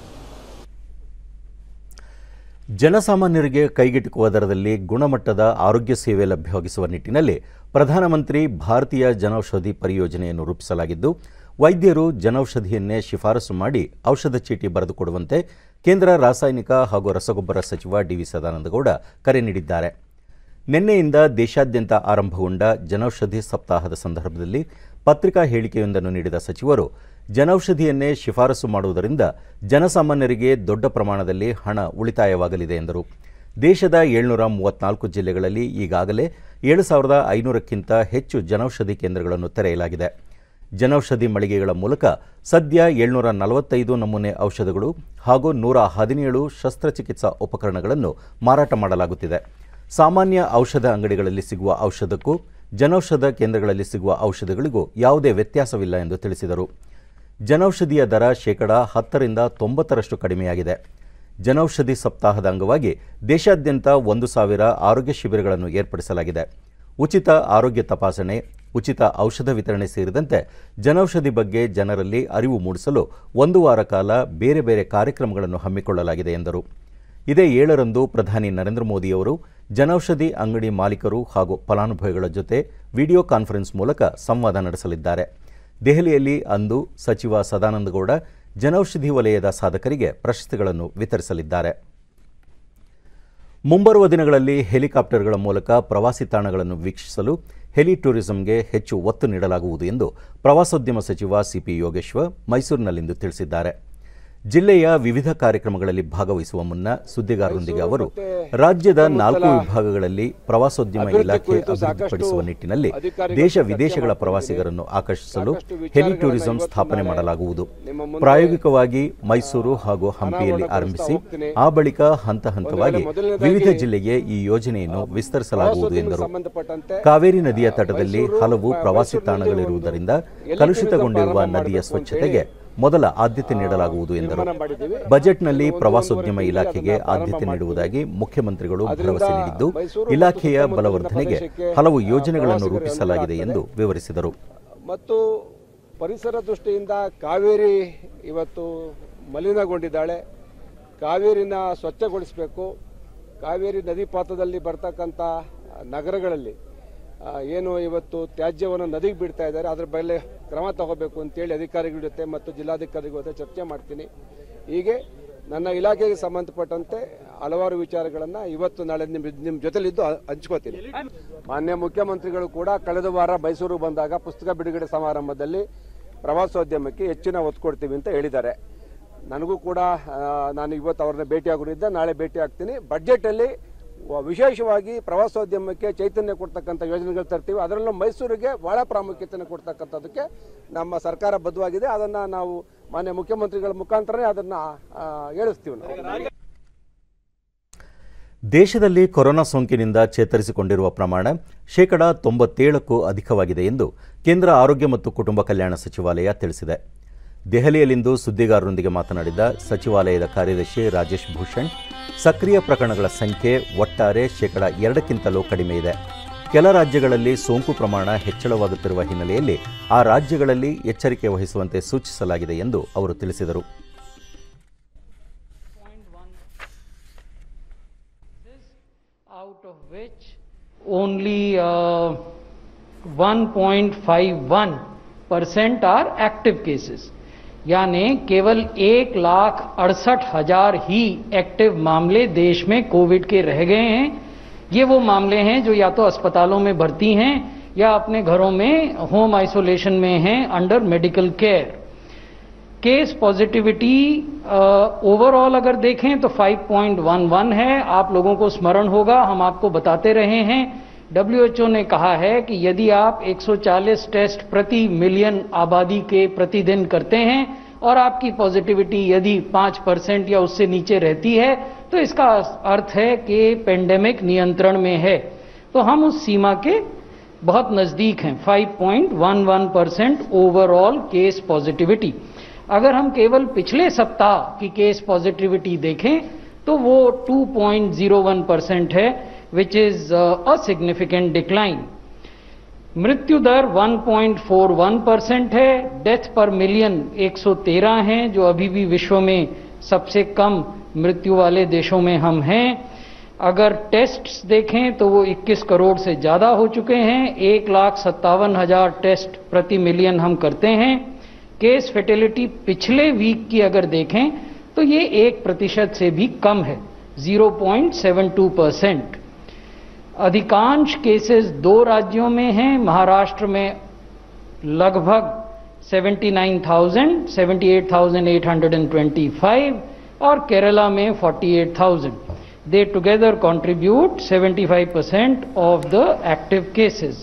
ಜನಸಾಮಾನ್ಯರಿಗೆ ಕೈಗೆಟುಕುವ ದರದಲ್ಲಿ ಗುಣಮಟ್ಟದ ಆರೋಗ್ಯ ಸೇವೆ ಲಭ್ಯವಾಗಿಸುವ ನಿಟ್ಟಿನಲ್ಲಿ ಪ್ರಧಾನಮಂತ್ರಿ ಭಾರತೀಯ ಜನೌಷಧಿ ಪರಿಯೋಜನೆಯನ್ನು ರೂಪಿಸಲಾಗಿದ್ದು ವೈದ್ಯರು ಜನೌಷಧಿಯನ್ನೇ ಶಿಫಾರಸು ಮಾಡಿ ಔಷಧ ಚೀಟಿ ಬರೆದುಕೊಡುವಂತೆ ಕೇಂದ್ರ ರಾಸಾಯನಿಕ ಹಾಗೂ ರಸಗೊಬ್ಬರ ಸಚಿವ ಡಿವಿ ಸದಾನಂದಗೌಡ ಕರೆ ನೀಡಿದ್ದಾರೆ ನಿನ್ನೆಯಿಂದ ದೇಶಾದ್ಯಂತ ಆರಂಭಗೊಂಡ ಜನೌಷಧಿ ಸಪ್ತಾಹದ ಸಂದರ್ಭದಲ್ಲಿ ಪತ್ರಿಕಾ ಹೇಳಿಕೆಯೊಂದನ್ನು ನೀಡಿದ ಸಚಿವರು ಜನೌಷಧಿಯನ್ನೇ ಶಿಫಾರಸು ಮಾಡುವುದರಿಂದ ಜನಸಾಮಾನ್ಯರಿಗೆ ದೊಡ್ಡ ಪ್ರಮಾಣದಲ್ಲಿ ಹಣ ಉಳಿತಾಯವಾಗಲಿದೆ ಎಂದರು ದೇಶದ ಏಳ್ನೂರ ಮೂವತ್ನಾಲ್ಕು ಜಿಲ್ಲೆಗಳಲ್ಲಿ ಈಗಾಗಲೇ ಏಳು ಸಾವಿರದ ಐನೂರಕ್ಕಿಂತ ಹೆಚ್ಚು ಜನೌಷಧಿ ಕೇಂದ್ರಗಳನ್ನು ತೆರೆಯಲಾಗಿದೆ ಜನೌಷಧಿ ಮಳಿಗೆಗಳ ಮೂಲಕ ಸದ್ಯ ಏಳ್ನೂರ ನಲವತ್ತೈದು ನಮೂನೆ ಔಷಧಗಳು ಹಾಗೂ ನೂರ ಹದಿನೇಳು ಶಸ್ತ್ರಚಿಕಿತ್ಸಾ ಉಪಕರಣಗಳನ್ನು ಮಾರಾಟ ಮಾಡಲಾಗುತ್ತಿದೆ ಸಾಮಾನ್ಯ ಔಷಧ ಅಂಗಡಿಗಳಲ್ಲಿ ಸಿಗುವ ಔಷಧಕ್ಕೂ ಜನೌಷಧ ಕೇಂದ್ರಗಳಲ್ಲಿ ಸಿಗುವ ಔಷಧಗಳಿಗೂ ಯಾವುದೇ ವ್ಯತ್ಯಾಸವಿಲ್ಲ ಎಂದು ತಿಳಿಸಿದರು ಜನೌಷಧಿಯ ದರ ಶೇಕಡ ಹತ್ತರಿಂದ ತೊಂಬತ್ತರಷ್ಟು ಕಡಿಮೆಯಾಗಿದೆ ಜನೌಷಧಿ ಸಪ್ತಾಹದ ಅಂಗವಾಗಿ ದೇಶಾದ್ಯಂತ ಒಂದು ಸಾವಿರ ಆರೋಗ್ಯ ಶಿಬಿರಗಳನ್ನು ಏರ್ಪಡಿಸಲಾಗಿದೆ ಉಚಿತ ಆರೋಗ್ಯ ತಪಾಸಣೆ ಉಚಿತ ಔಷಧ ವಿತರಣೆ ಸೇರಿದಂತೆ ಜನೌಷಧಿ ಬಗ್ಗೆ ಜನರಲ್ಲಿ ಅರಿವು ಮೂಡಿಸಲು ಒಂದು ವಾರ ಕಾಲ ಬೇರೆ ಬೇರೆ ಕಾರ್ಯಕ್ರಮಗಳನ್ನು ಹಮ್ಮಿಕೊಳ್ಳಲಾಗಿದೆ ಎಂದರು ಇದೇ ಏಳರಂದು ಪ್ರಧಾನಿ ನರೇಂದ್ರ ಮೋದಿಯವರು ಜನೌಷಧಿ ಅಂಗಡಿ ಮಾಲೀಕರು ಹಾಗೂ ಫಲಾನುಭವಿಗಳ ಜೊತೆ ವಿಡಿಯೋ ಕಾನ್ಫರೆನ್ಸ್ ಮೂಲಕ ಸಂವಾದ ನಡೆಸಲಿದ್ದಾರೆ ದೆಹಲಿಯಲ್ಲಿ ಅಂದು ಸಚಿವ ಸದಾನಂದಗೌಡ ಜನೌಷಧಿ ವಲಯದ ಸಾಧಕರಿಗೆ ಪ್ರಶಸ್ತಿಗಳನ್ನು ವಿತರಿಸಲಿದ್ದಾರೆ ಮುಂಬರುವ ದಿನಗಳಲ್ಲಿ ಹೆಲಿಕಾಪ್ಟರ್ಗಳ ಮೂಲಕ ಪ್ರವಾಸಿ ತಾಣಗಳನ್ನು ವೀಕ್ಷಿಸಲು ಹೆಲಿ ಟೂರಿಸಂಗೆ ಹೆಚ್ಚು ಒತ್ತು ನೀಡಲಾಗುವುದು ಎಂದು ಪ್ರವಾಸೋದ್ಯಮ ಸಚಿವ ಸಿಪಿ ಯೋಗೇಶ್ವರ್ ಮೈಸೂರಿನಲ್ಲಿಂದು ತಿಳಿಸಿದ್ದಾರೆ ಜಿಲ್ಲೆಯ ವಿವಿಧ ಕಾರ್ಯಕ್ರಮಗಳಲ್ಲಿ ಭಾಗವಹಿಸುವ ಮುನ್ನ ಸುದ್ದಿಗಾರರೊಂದಿಗೆ ಅವರು ರಾಜ್ಯದ ನಾಲ್ಕು ವಿಭಾಗಗಳಲ್ಲಿ ಪ್ರವಾಸೋದ್ಯಮ ಇಲಾಖೆ ಅಭಿವೃದ್ಧಿಪಡಿಸುವ ನಿಟ್ಟಿನಲ್ಲಿ ದೇಶ ವಿದೇಶಗಳ ಪ್ರವಾಸಿಗರನ್ನು ಆಕರ್ಷಿಸಲು ಹೆಲಿ ಟೂರಿಸಂ ಸ್ಥಾಪನೆ ಮಾಡಲಾಗುವುದು ಪ್ರಾಯೋಗಿಕವಾಗಿ ಮೈಸೂರು ಹಾಗೂ ಹಂಪಿಯಲ್ಲಿ ಆರಂಭಿಸಿ ಆ ಬಳಿಕ ಹಂತ ಹಂತವಾಗಿ ವಿವಿಧ ಜಿಲ್ಲೆಗೆ ಈ ಯೋಜನೆಯನ್ನು ವಿಸ್ತರಿಸಲಾಗುವುದು ಎಂದರು ಕಾವೇರಿ ನದಿಯ ತಟದಲ್ಲಿ ಹಲವು ಪ್ರವಾಸಿ ತಾಣಗಳಿರುವುದರಿಂದ ಕಲುಷಿತಗೊಂಡಿರುವ ನದಿಯ ಸ್ವಚ್ಛತೆಗೆ ಮೊದಲ ಆದ್ಯತೆ ನೀಡಲಾಗುವುದು ಎಂದರು ಬಜೆಟ್ನಲ್ಲಿ ಪ್ರವಾಸೋದ್ಯಮ ಇಲಾಖೆಗೆ ಆದ್ಯತೆ ನೀಡುವುದಾಗಿ ಮುಖ್ಯಮಂತ್ರಿಗಳು ಭರವಸೆ ನೀಡಿದ್ದು ಇಲಾಖೆಯ ಬಲವರ್ಧನೆಗೆ ಹಲವು ಯೋಜನೆಗಳನ್ನು ರೂಪಿಸಲಾಗಿದೆ ಎಂದು ವಿವರಿಸಿದರು ಮತ್ತು ಪರಿಸರ ದೃಷ್ಟಿಯಿಂದ ಕಾವೇರಿ ಇವತ್ತು ಮಲಿನಗೊಂಡಿದ್ದಾಳೆ ಕಾವೇರಿನ ಸ್ವಚ್ಛಗೊಳಿಸಬೇಕು ಕಾವೇರಿ ನದಿ ಪಾತ್ರದಲ್ಲಿ ಬರ್ತಕ್ಕಂಥ ನಗರಗಳಲ್ಲಿ ಆ, ಏನು ಇವತ್ತು ತ್ಯಾಜ್ಯವನ್ನು ನದಿಗೆ ಬಿಡ್ತಾ ಇದ್ದಾರೆ ಅದ್ರ ಮೇಲೆ ಕ್ರಮ ತಗೋಬೇಕು ಅಂತೇಳಿ ಅಧಿಕಾರಿಗಳ ಜೊತೆ ಮತ್ತು ಜಿಲ್ಲಾಧಿಕಾರಿಗಳ ಜೊತೆ ಚರ್ಚೆ ಮಾಡ್ತೀನಿ ಹೀಗೆ ನನ್ನ ಇಲಾಖೆಗೆ ಸಂಬಂಧಪಟ್ಟಂತೆ ಹಲವಾರು ವಿಚಾರಗಳನ್ನು ಇವತ್ತು ನಾಳೆ ನಿಮ್ಮ ನಿಮ್ಮ ಜೊತೆಲಿದ್ದು ಹ- ಹಂಚ್ಕೋತೀನಿ ಮಾನ್ಯ ಮುಖ್ಯಮಂತ್ರಿಗಳು ಕೂಡ ಕಳೆದ ವಾರ ಮೈಸೂರು ಬಂದಾಗ ಪುಸ್ತಕ ಬಿಡುಗಡೆ ಸಮಾರಂಭದಲ್ಲಿ ಪ್ರವಾಸೋದ್ಯಮಕ್ಕೆ ಹೆಚ್ಚಿನ ಒತ್ತು ಕೊಡ್ತೀವಿ ಅಂತ ಹೇಳಿದ್ದಾರೆ ನನಗೂ ಕೂಡ ಆ, ನಾನು ಇವತ್ತು ಅವ್ರನ್ನ ಭೇಟಿಯಾಗೋರಿದ್ದ ನಾಳೆ ಭೇಟಿ ಆಗ್ತೀನಿ ಬಡ್ಜೆಟಲ್ಲಿ ವ- ವಿಶೇಷವಾಗಿ ಪ್ರವಾಸೋದ್ಯಮಕ್ಕೆ ಚೈತನ್ಯ ಕೊಡ್ತಕ್ಕಂಥ ಯೋಜನೆಗಳು ತರ್ತೀವಿ ಅದರಲ್ಲೂ ಮೈಸೂರಿಗೆ ಬಹಳ ಪ್ರಾಮುಖ್ಯತೆಯನ್ನು ಕೊಡ್ತಕ್ಕಂಥದ್ದಕ್ಕೆ ನಮ್ಮ ಸರ್ಕಾರ ಬದ್ಧವಾಗಿದೆ ಅದನ್ನು ನಾವು ಮಾನ್ಯ ಮುಖ್ಯಮಂತ್ರಿಗಳ ಮುಖಾಂತರನೇ ಅದನ್ನು ಹೇಳಿಸ್ತೀವಿ ನಾವು ದೇಶದಲ್ಲಿ ಕೊರೋನಾ ಸೋಂಕಿನಿಂದ ಚೇತರಿಸಿಕೊಂಡಿರುವ ಪ್ರಮಾಣ ಶೇಕಡ ತೊಂಬತ್ತೇಳಕ್ಕೂ ಅಧಿಕವಾಗಿದೆ ಎಂದು ಕೇಂದ್ರ ಆರೋಗ್ಯ ಮತ್ತು ಕುಟುಂಬ ಕಲ್ಯಾಣ ಸಚಿವಾಲಯ ತಿಳಿಸಿದೆ ದೆಹಲಿಯಲ್ಲಿಂದು ಸುದ್ದಿಗಾರರೊಂದಿಗೆ ಮಾತನಾಡಿದ ಸಚಿವಾಲಯದ ಕಾರ್ಯದರ್ಶಿ ರಾಜೇಶ್ ಭೂಷಣ್ ಸಕ್ರಿಯ ಪ್ರಕರಣಗಳ ಸಂಖ್ಯೆ ಒಟ್ಟಾರೆ ಶೇಕಡ ಎರಡಕ್ಕಿಂತಲೂ ಕಡಿಮೆ ಇದೆ ಕೆಲ ರಾಜ್ಯಗಳಲ್ಲಿ ಸೋಂಕು ಪ್ರಮಾಣ ಹೆಚ್ಚಳವಾಗುತ್ತಿರುವ ಹಿನ್ನೆಲೆಯಲ್ಲಿ ಆ ರಾಜ್ಯಗಳಲ್ಲಿ ಎಚ್ಚರಿಕೆ ವಹಿಸುವಂತೆ ಸೂಚಿಸಲಾಗಿದೆ ಎಂದು ಅವರು ತಿಳಿಸಿದರು out of which only uh, 1.51 percent are active cases यानी केवल एक लाख अड़सठ हजार ही एक्टिव मामले देश में कोविड के रह गए हैं ये वो मामले हैं जो या तो अस्पतालों में भर्ती हैं या अपने घरों में होम आइसोलेशन में हैं under medical care case positivity overall अगर देखें तो 5.11 है आप लोगों को स्मरण होगा हम आपको बताते रहे हैं डब्ल्यूएचओ ने कहा है कि यदि आप 140 टेस्ट प्रति मिलियन आबादी के प्रतिदिन करते हैं और आपकी पॉजिटिविटी यदि 5 परसेंट या उससे नीचे रहती है तो इसका अर्थ है कि पेंडेमिक नियंत्रण में है तो हम उस सीमा के बहुत नजदीक हैं 5.11 परसेंट ओवरऑल केस पॉजिटिविटी अगर हम केवल पिछले सप्ताह की केस पॉजिटिविटी देखें तो वो 2.01 परसेंट है which is a significant decline मृत्यु दर 1.41 परसेंट है डेथ पर मिलियन 113 हैं जो अभी भी विश्व में सबसे कम मृत्यु वाले देशों में हम हैं अगर टेस्ट्स देखें तो वो 21 करोड़ से ज्यादा हो चुके हैं एक लाख सत्तावन हजार टेस्ट प्रति मिलियन हम करते हैं केस फेटिलिटी पिछले वीक की अगर देखें तो ये एक प्रतिशत से भी कम है 0.72 परसेंट अधिकांश केसेस दो राज्यों में हैं महाराष्ट्र में लगभग 79,000, 78,825 और केरला में 48,000. They together contribute 75% of the active cases.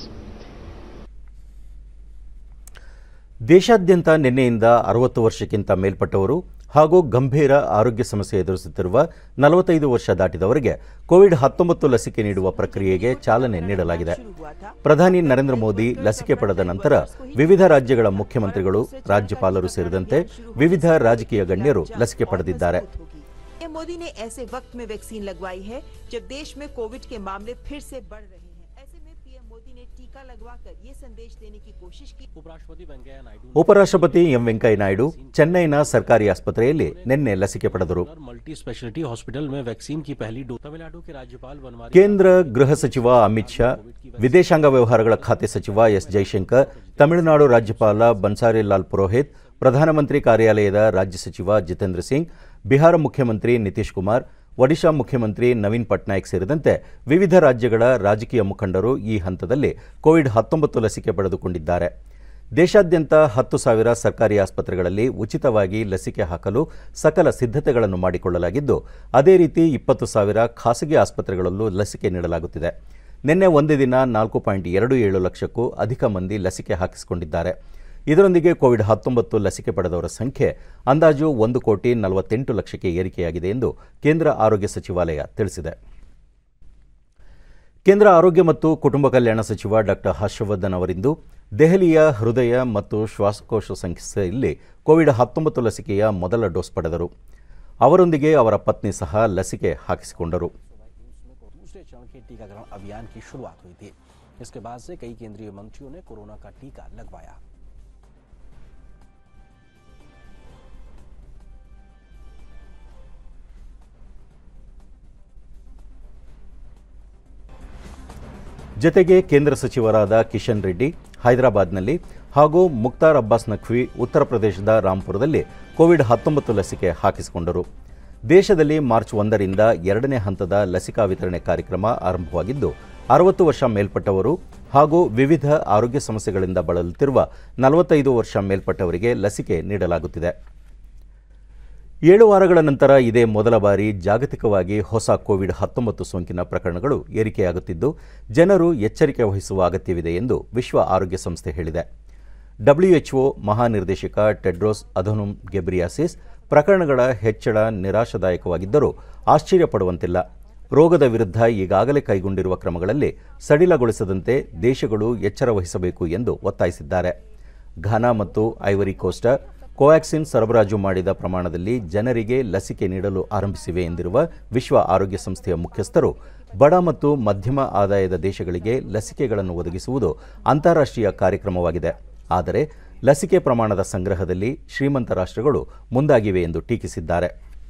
ದೇಶಾದ್ಯಂತ ನಿನ್ನೆಯಿಂದ ಅರವತ್ತು ವರ್ಷಕ್ಕಿಂತ ಮೇಲ್ಪಟ್ಟವರು ಹಾಗೂ ಗಂಭೀರ ಆರೋಗ್ಯ ಸಮಸ್ಯೆ ಎದುರಿಸುತ್ತಿರುವ ನಲವತ್ತೈದು ವರ್ಷ ದಾಟಿದವರಿಗೆ ಕೋವಿಡ್ ಹತ್ತೊಂಬತ್ತು ಲಸಿಕೆ ನೀಡುವ ಪ್ರಕ್ರಿಯೆಗೆ ಚಾಲನೆ ನೀಡಲಾಗಿದೆ ಪ್ರಧಾನಿ ನರೇಂದ್ರ ಮೋದಿ ಲಸಿಕೆ ಪಡೆದ ನಂತರ ವಿವಿಧ ರಾಜ್ಯಗಳ ಮುಖ್ಯಮಂತ್ರಿಗಳು ರಾಜ್ಯಪಾಲರು ಸೇರಿದಂತೆ ವಿವಿಧ ರಾಜಕೀಯ ಗಣ್ಯರು ಲಸಿಕೆ ಪಡೆದಿದ್ದಾರೆ पीएम मोदी ने ऐसे वक्त में वैक्सीन लगवाई है जब देश में कोविड के मामले फिर से बढ़ रहे हैं ऐसे में पीएम मोदी ने टीका लगवाकर ये संदेश देने की कोशिश की उपराष्ट्रपति वेंकैया नायडू ಉಪರಾಷ್ಟ್ರಪತಿ ಎಂ ವೆಂಕಯ್ಯನಾಯ್ಡು ಚೆನ್ನೈನ ಸರ್ಕಾರಿ ಆಸ್ಪತ್ರೆಯಲ್ಲಿ ನಿನ್ನೆ ಲಸಿಕೆ ಪಡೆದರು मल्टी स्पेशलिटी हॉस्पिटल में वैक्सीन की पहली डोज तमिलनाडु के राज्यपाल बनवारी ಕೇಂದ್ರ ಗೃಹ ಸಚಿವ ಅಮಿತ್ ಶಾ ವಿದೇಶಾಂಗ ವ್ಯವಹಾರಗಳ ಖಾತೆ ಸಚಿವ ಎಸ್ ಜೈಶಂಕರ್ ತಮಿಳುನಾಡು ರಾಜ್ಯಪಾಲ ಬನ್ಸಾರಿಲಾಲ್ ಪುರೋಹಿತ್ ಪ್ರಧಾನಮಂತ್ರಿ ಕಾರ್ಯಾಲಯದ ರಾಜ್ಯ ಸಚಿವ ಜಿತೇಂದ್ರ ಸಿಂಗ್ ಬಿಹಾರ ಮುಖ್ಯಮಂತ್ರಿ ನಿತೀಶ್ ಕುಮಾರ್ ಒಡಿಶಾ ಮುಖ್ಯಮಂತ್ರಿ ನವೀನ್ ಪಟ್ನಾಯಕ್ ಸೇರಿದಂತೆ ವಿವಿಧ ರಾಜ್ಯಗಳ ರಾಜಕೀಯ ಮುಖಂಡರು ಈ ಹಂತದಲ್ಲಿ ಕೋವಿಡ್ ಹತ್ತೊಂಬತ್ತು ಲಸಿಕೆ ಪಡೆದುಕೊಂಡಿದ್ದಾರೆ ದೇಶಾದ್ಯಂತ ಹತ್ತು ಸಾವಿರ ಸರ್ಕಾರಿ ಆಸ್ಪತ್ರೆಗಳಲ್ಲಿ ಉಚಿತವಾಗಿ ಲಸಿಕೆ ಹಾಕಲು ಸಕಲ ಸಿದ್ಧತೆಗಳನ್ನು ಮಾಡಿಕೊಳ್ಳಲಾಗಿದ್ದು ಅದೇ ರೀತಿ ಇಪ್ಪತ್ತು ಸಾವಿರ ಖಾಸಗಿ ಆಸ್ಪತ್ರೆಗಳಲ್ಲೂ ಲಸಿಕೆ ನೀಡಲಾಗುತ್ತಿದೆ ನಿನ್ನೆ ಒಂದೇ ದಿನ ನಾಲ್ಕು ಪಾಯಿಂಟ್ ಎರಡು ಏಳು ಲಕ್ಷಕ್ಕೂ ಅಧಿಕ ಮಂದಿ ಲಸಿಕೆ ಹಾಕಿಸಿಕೊಂಡಿದ್ದಾರೆ ಇದರೊಂದಿಗೆ ಕೋವಿಡ್ ಹತ್ತೊಂಬತ್ತು ಲಸಿಕೆ ಪಡೆದವರ ಸಂಖ್ಯೆ ಅಂದಾಜು ಒಂದು ಕೋಟಿ ನಲವತ್ತೆಂಟು ಲಕ್ಷಕ್ಕೆ ಏರಿಕೆಯಾಗಿದೆ ಎಂದು ಕೇಂದ್ರ ಆರೋಗ್ಯ ಸಚಿವಾಲಯ ತಿಳಿಸಿದೆ ಕೇಂದ್ರ ಆರೋಗ್ಯ ಮತ್ತು ಕುಟುಂಬ ಕಲ್ಯಾಣ ಸಚಿವ ಡಾಕ್ಟರ್ ಹರ್ಷವರ್ಧನ್ ಅವರಿಂದು ದೆಹಲಿಯ ಹೃದಯ ಮತ್ತು ಶ್ವಾಸಕೋಶ ಸಂಸ್ಥೆಯಲ್ಲಿ ಕೋವಿಡ್ ಹತ್ತೊಂಬತ್ತು ಲಸಿಕೆಯ ಮೊದಲ ಡೋಸ್ ಪಡೆದರು ಅವರೊಂದಿಗೆ ಅವರ ಪತ್ನಿ ಸಹ ಲಸಿಕೆ ಹಾಕಿಸಿಕೊಂಡರು दूसरे चरण के टीकाकरण अभियान की शुरुआत हुई थी इसके बाद से कई केंद्रीय मंत्रियों ने कोरोना का टीका लगवाया ಜತೆಗೆ ಕೇಂದ್ರ ಸಚಿವರಾದ ಕಿಶನ್ ರೆಡ್ಡಿ ಹೈದರಾಬಾದ್ನಲ್ಲಿ ಹಾಗೂ ಮುಕ್ತಾರ್ ಅಬ್ಬಾಸ್ ನಖ್ವಿ ಉತ್ತರ ಪ್ರದೇಶದ ರಾಂಪುರದಲ್ಲಿ ಕೋವಿಡ್ ಹತ್ತೊಂಬತ್ತು ಲಸಿಕೆ ಹಾಕಿಸಿಕೊಂಡರು ದೇಶದಲ್ಲಿ ಮಾರ್ಚ್ ಒಂದರಿಂದ ಎರಡನೇ ಹಂತದ ಲಸಿಕಾ ವಿತರಣೆ ಕಾರ್ಯಕ್ರಮ ಆರಂಭವಾಗಿದ್ದು ಅರವತ್ತು ವರ್ಷ ಮೇಲ್ಪಟ್ಟವರು ಹಾಗೂ ವಿವಿಧ ಆರೋಗ್ಯ ಸಮಸ್ಯೆಗಳಿಂದ ಬಳಲುತ್ತಿರುವ ನಲವತ್ತೈದು ವರ್ಷ ಮೇಲ್ಪಟ್ಟವರಿಗೆ ಲಸಿಕೆ ನೀಡಲಾಗುತ್ತಿದೆ ಏಳು ವಾರಗಳ ನಂತರ ಇದೇ ಮೊದಲ ಬಾರಿ ಜಾಗತಿಕವಾಗಿ ಹೊಸ ಕೋವಿಡ್ ಹತ್ತೊಂಬತ್ತು ಸೋಂಕಿನ ಪ್ರಕರಣಗಳು ಏರಿಕೆಯಾಗುತ್ತಿದ್ದು ಜನರು ಎಚ್ಚರಿಕೆ ವಹಿಸುವ ಅಗತ್ಯವಿದೆ ಎಂದು ವಿಶ್ವ ಆರೋಗ್ಯ ಸಂಸ್ಥೆ ಹೇಳಿದೆ ಡಬ್ಲ್ಯುಎಚ್ಒ ಮಹಾನಿರ್ದೇಶಕ ಟೆಡ್ರೋಸ್ ಅಧನುಮ್ ಗೆಬ್ರಿಯಾಸಿಸ್ ಪ್ರಕರಣಗಳ ಹೆಚ್ಚಳ ನಿರಾಶಾದಾಯಕವಾಗಿದ್ದರೂ ಆಶ್ಚರ್ಯಪಡುವಂತಿಲ್ಲ ರೋಗದ ವಿರುದ್ಧ ಈಗಾಗಲೇ ಕೈಗೊಂಡಿರುವ ಕ್ರಮಗಳಲ್ಲಿ ಸಡಿಲಗೊಳಿಸದಂತೆ ದೇಶಗಳು ಎಚ್ಚರ ವಹಿಸಬೇಕು ಎಂದು ಒತ್ತಾಯಿಸಿದ್ದಾರೆ ಘಾನಾ ಮತ್ತು ಐವರಿ ಕೋಸ್ಟ ಕೋವ್ಯಾಕ್ಸಿನ್ ಸರಬರಾಜು ಮಾಡಿದ ಪ್ರಮಾಣದಲ್ಲಿ ಜನರಿಗೆ ಲಸಿಕೆ ನೀಡಲು ಆರಂಭಿಸಿವೆ ಎಂದಿರುವ ವಿಶ್ವ ಆರೋಗ್ಯ ಸಂಸ್ಥೆಯ ಮುಖ್ಯಸ್ಥರು ಬಡ ಮತ್ತು ಮಧ್ಯಮ ಆದಾಯದ ದೇಶಗಳಿಗೆ ಲಸಿಕೆಗಳನ್ನು ಒದಗಿಸುವುದು ಅಂತಾರಾಷ್ಟ್ರೀಯ ಕಾರ್ಯಕ್ರಮವಾಗಿದೆ ಆದರೆ ಲಸಿಕೆ ಪ್ರಮಾಣದ ಸಂಗ್ರಹದಲ್ಲಿ ಶ್ರೀಮಂತ ರಾಷ್ಟ್ರಗಳು ಮುಂದಾಗಿವೆ ಎಂದು ಟೀಕಿಸಿದ್ದಾರೆ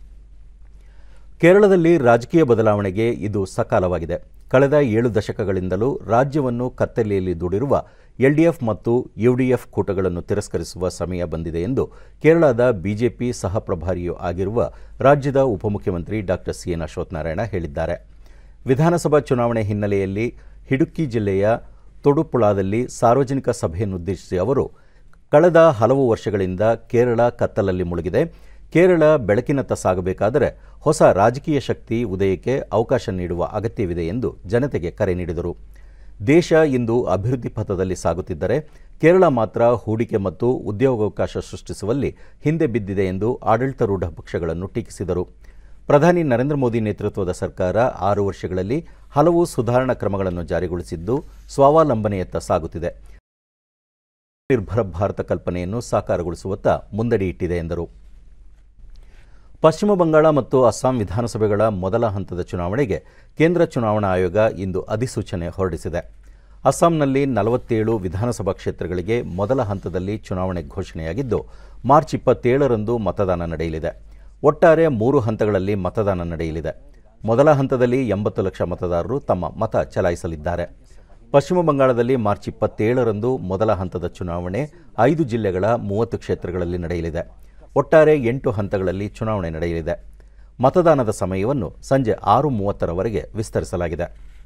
ಕೇರಳದಲ್ಲಿ ರಾಜಕೀಯ ಬದಲಾವಣೆಗೆ ಇದು ಸಕಾಲವಾಗಿದೆ ಕಳೆದ ಏಳು ದಶಕಗಳಿಂದಲೂ ರಾಜ್ಯವನ್ನು ಕತ್ತಲೆಯಲ್ಲಿ ದೂಡಿರುವ ಎಲ್ಡಿಎಫ್ ಮತ್ತು ಯುಡಿಎಫ್ ಕೂಟಗಳನ್ನು ತಿರಸ್ಕರಿಸುವ ಸಮಯ ಬಂದಿದೆ ಎಂದು ಕೇರಳದ ಬಿಜೆಪಿ ಸಹ ಪ್ರಭಾರಿಯೂ ಆಗಿರುವ ರಾಜ್ಯದ ಉಪಮುಖ್ಯಮಂತ್ರಿ ಡಾಕ್ಟರ್ ಸಿ ಎನ್ ಅಶ್ವತ್ಥನಾರಾಯಣ ಹೇಳಿದ್ದಾರೆ ವಿಧಾನಸಭಾ ಚುನಾವಣೆ ಹಿನ್ನೆಲೆಯಲ್ಲಿ ಹಿಡುಕ್ಕಿ ಜಿಲ್ಲೆಯ ತೊಡುಪುಳಾದಲ್ಲಿ ಸಾರ್ವಜನಿಕ ಸಭೆಯನ್ನುದ್ದೇಶಿಸಿ ಅವರು ಕಳೆದ ಹಲವು ವರ್ಷಗಳಿಂದ ಕೇರಳ ಕತ್ತಲಲ್ಲಿ ಮುಳುಗಿದೆ ಕೇರಳ ಬೆಳಕಿನತ್ತ ಸಾಗಬೇಕಾದರೆ ಹೊಸ ರಾಜಕೀಯ ಶಕ್ತಿ ಉದಯಕ್ಕೆ ಅವಕಾಶ ನೀಡುವ ಅಗತ್ಯವಿದೆ ಎಂದು ಜನತೆಗೆ ಕರೆ ನೀಡಿದರು ದೇಶ ಇಂದು ಅಭಿವೃದ್ಧಿ ಪಥದಲ್ಲಿ ಸಾಗುತ್ತಿದ್ದರೆ ಕೇರಳ ಮಾತ್ರ ಹೂಡಿಕೆ ಮತ್ತು ಉದ್ಯೋಗಾವಕಾಶ ಸೃಷ್ಟಿಸುವಲ್ಲಿ ಹಿಂದೆ ಬಿದ್ದಿದೆ ಎಂದು ಆಡಳಿತಾರೂಢ ಪಕ್ಷಗಳನ್ನು ಟೀಕಿಸಿದರು ಪ್ರಧಾನಿ ನರೇಂದ್ರ ಮೋದಿ ನೇತೃತ್ವದ ಸರ್ಕಾರ ಆರು ವರ್ಷಗಳಲ್ಲಿ ಹಲವು ಸುಧಾರಣಾ ಕ್ರಮಗಳನ್ನು ಜಾರಿಗೊಳಿಸಿದ್ದು ಸ್ವಾವಲಂಬನೆಯತ್ತ ಸಾಗುತ್ತಿದೆ ನಿರ್ಭರ ಭಾರತ ಕಲ್ಪನೆಯನ್ನು ಸಾಕಾರಗೊಳಿಸುವತ್ತ ಮುಂದಡಿ ಇಟ್ಟಿದೆ ಎಂದರು ಪಶ್ಚಿಮ ಬಂಗಾಳ ಮತ್ತು ಅಸ್ಸಾಂ ವಿಧಾನಸಭೆಗಳ ಮೊದಲ ಹಂತದ ಚುನಾವಣೆಗೆ ಕೇಂದ್ರ ಚುನಾವಣಾ ಆಯೋಗ ಇಂದು ಅಧಿಸೂಚನೆ ಹೊರಡಿಸಿದೆ ಅಸ್ಸಾಂನಲ್ಲಿ ನಲವತ್ತೇಳು ವಿಧಾನಸಭಾ ಕ್ಷೇತ್ರಗಳಿಗೆ ಮೊದಲ ಹಂತದಲ್ಲಿ ಚುನಾವಣೆ ಘೋಷಣೆಯಾಗಿದ್ದು ಮಾರ್ಚ್ ಇಪ್ಪತ್ತೇಳರಂದು ಮತದಾನ ನಡೆಯಲಿದೆ ಒಟ್ಟಾರೆ ಮೂರು ಹಂತಗಳಲ್ಲಿ ಮತದಾನ ನಡೆಯಲಿದೆ ಮೊದಲ ಹಂತದಲ್ಲಿ ಎಂಬತ್ತು ಲಕ್ಷ ಮತದಾರರು ತಮ್ಮ ಮತ ಚಲಾಯಿಸಲಿದ್ದಾರೆ ಪಶ್ಚಿಮ ಬಂಗಾಳದಲ್ಲಿ ಮಾರ್ಚ್ ಇಪ್ಪತ್ತೇಳರಂದು ಮೊದಲ ಹಂತದ ಚುನಾವಣೆ ಐದು ಜಿಲ್ಲೆಗಳ ಮೂವತ್ತು ಕ್ಷೇತ್ರಗಳಲ್ಲಿ ನಡೆಯಲಿದೆ ಒಟ್ಟಾರೆ ಎಂಟು ಹಂತಗಳಲ್ಲಿ ಚುನಾವಣೆ ನಡೆಯಲಿದೆ ಮತದಾನದ ಸಮಯವನ್ನು ಸಂಜೆ ಆರು ಮೂವತ್ತರವರೆಗೆ ವಿಸ್ತರಿಸಲಾಗಿದೆ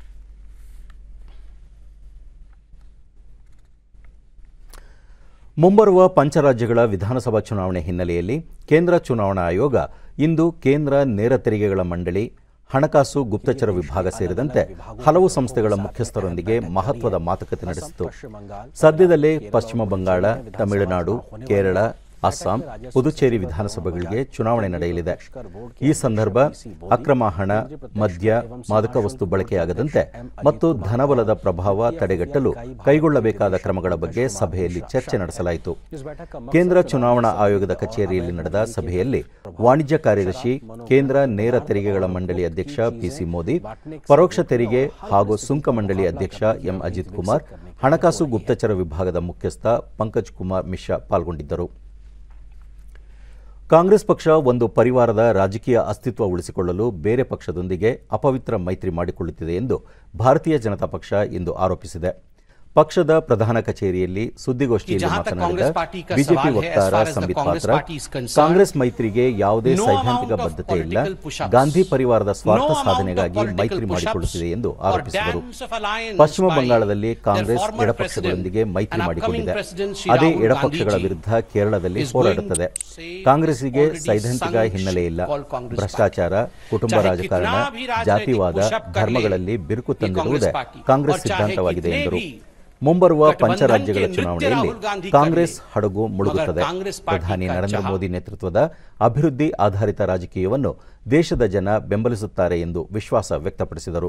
ಮುಂಬರುವ ಪಂಚರಾಜ್ಯಗಳ ವಿಧಾನಸಭಾ ಚುನಾವಣೆ ಹಿನ್ನೆಲೆಯಲ್ಲಿ ಕೇಂದ್ರ ಚುನಾವಣಾ ಆಯೋಗ ಇಂದು ಕೇಂದ್ರ ನೇರ ತೆರಿಗೆಗಳ ಮಂಡಳಿ ಹಣಕಾಸು ಗುಪ್ತಚರ ವಿಭಾಗ ಸೇರಿದಂತೆ ಹಲವು ಸಂಸ್ಥೆಗಳ ಮುಖ್ಯಸ್ಥರೊಂದಿಗೆ ಮಹತ್ವದ ಮಾತುಕತೆ ನಡೆಸಿತು ಸದ್ಯದಲ್ಲೇ ಪಶ್ಚಿಮ ಬಂಗಾಳ ತಮಿಳುನಾಡು ಕೇರಳ ಅಸ್ಸಾಂ ಪುದುಚೇರಿ ವಿಧಾನಸಭೆಗಳಿಗೆ ಚುನಾವಣೆ ನಡೆಯಲಿದೆ ಈ ಸಂದರ್ಭ ಅಕ್ರಮ ಹಣ ಮದ್ಯ ಮಾದಕ ವಸ್ತು ಬಳಕೆಯಾಗದಂತೆ ಮತ್ತು ಧನಬಲದ ಪ್ರಭಾವ ತಡೆಗಟ್ಟಲು ಕೈಗೊಳ್ಳಬೇಕಾದ ಕ್ರಮಗಳ ಬಗ್ಗೆ ಸಭೆಯಲ್ಲಿ ಚರ್ಚೆ ನಡೆಸಲಾಯಿತು ಕೇಂದ್ರ ಚುನಾವಣಾ ಆಯೋಗದ ಕಚೇರಿಯಲ್ಲಿ ನಡೆದ ಸಭೆಯಲ್ಲಿ ವಾಣಿಜ್ಯ ಕಾರ್ಯದರ್ಶಿ ಕೇಂದ್ರ ನೇರ ತೆರಿಗೆಗಳ ಮಂಡಳಿ ಅಧ್ಯಕ್ಷ ಪಿಸಿ ಮೋದಿ ಪರೋಕ್ಷ ತೆರಿಗೆ ಹಾಗೂ ಸುಂಕ ಮಂಡಳಿ ಅಧ್ಯಕ್ಷ ಎಂ ಅಜಿತ್ ಕುಮಾರ್ ಹಣಕಾಸು ಗುಪ್ತಚರ ವಿಭಾಗದ ಮುಖ್ಯಸ್ಥ ಪಂಕಜ್ ಕುಮಾರ್ ಮಿಶ್ರಾ ಪಾಲ್ಗೊಂಡಿದ್ದರು ಕಾಂಗ್ರೆಸ್ ಪಕ್ಷ ಒಂದು ಪರಿವಾರದ ರಾಜಕೀಯ ಅಸ್ತಿತ್ವ ಉಳಿಸಿಕೊಳ್ಳಲು ಬೇರೆ ಪಕ್ಷದೊಂದಿಗೆ ಅಪವಿತ್ರ ಮೈತ್ರಿ ಮಾಡಿಕೊಳ್ಳುತ್ತಿದೆ ಎಂದು ಭಾರತೀಯ ಜನತಾ ಪಕ್ಷ ಇಂದು ಆರೋಪಿಸಿದೆ ಪಕ್ಷದ ಪ್ರಧಾನ ಕಚೇರಿಯಲ್ಲಿ ಸುದ್ದಿಗೋಷ್ಠಿಯಲ್ಲಿ ಮಾತನಾಡಿದ ಬಿಜೆಪಿ ವಕ್ತಾರ ಸಂಬಿತ್ ಪಾತ್ರ ಕಾಂಗ್ರೆಸ್ ಮೈತ್ರಿಗೆ ಯಾವುದೇ ಸೈದ್ಧಾಂತಿಕ ಬದ್ಧತೆ ಇಲ್ಲ ಗಾಂಧಿ ಪರಿವಾರದ ಸ್ವಾರ್ಥ ಸಾಧನೆಗಾಗಿ ಮೈತ್ರಿ ಮಾಡಿಕೊಳ್ಳುತ್ತಿದೆ ಎಂದು ಆರೋಪಿಸಿದರು ಪಶ್ಚಿಮ ಬಂಗಾಳದಲ್ಲಿ ಕಾಂಗ್ರೆಸ್ ಎಡಪಕ್ಷಗಳೊಂದಿಗೆ ಮೈತ್ರಿ ಮಾಡಿಕೊಂಡಿದೆ ಅದೇ ಎಡಪಕ್ಷಗಳ ವಿರುದ್ಧ ಕೇರಳದಲ್ಲಿ ಹೋರಾಡುತ್ತದೆ ಕಾಂಗ್ರೆಸ್ಸಿಗೆ ಸೈದ್ಧಾಂತಿಕ ಹಿನ್ನೆಲೆ ಇಲ್ಲ ಭ್ರಷ್ಟಾಚಾರ ಕುಟುಂಬ ರಾಜಕಾರಣ ಜಾತಿವಾದ ಧರ್ಮಗಳಲ್ಲಿ ಬಿರುಕು ತಂದಿರುವುದೇ ಕಾಂಗ್ರೆಸ್ ಸಿದ್ಧಾಂತವಾಗಿದೆ ಎಂದರು ಮುಂಬರುವ ಪಂಚರಾಜ್ಯಗಳ ಚುನಾವಣೆಯಲ್ಲಿ ಕಾಂಗ್ರೆಸ್ ಹಡಗು ಮುಳುಗುತ್ತದೆ ಪ್ರಧಾನಿ ನರೇಂದ್ರ ಮೋದಿ ನೇತೃತ್ವದ ಅಭಿವೃದ್ಧಿ ಆಧಾರಿತ ರಾಜಕೀಯವನ್ನು ದೇಶದ ಜನ ಬೆಂಬಲಿಸುತ್ತಾರೆ ಎಂದು ವಿಶ್ವಾಸ ವ್ಯಕ್ತಪಡಿಸಿದರು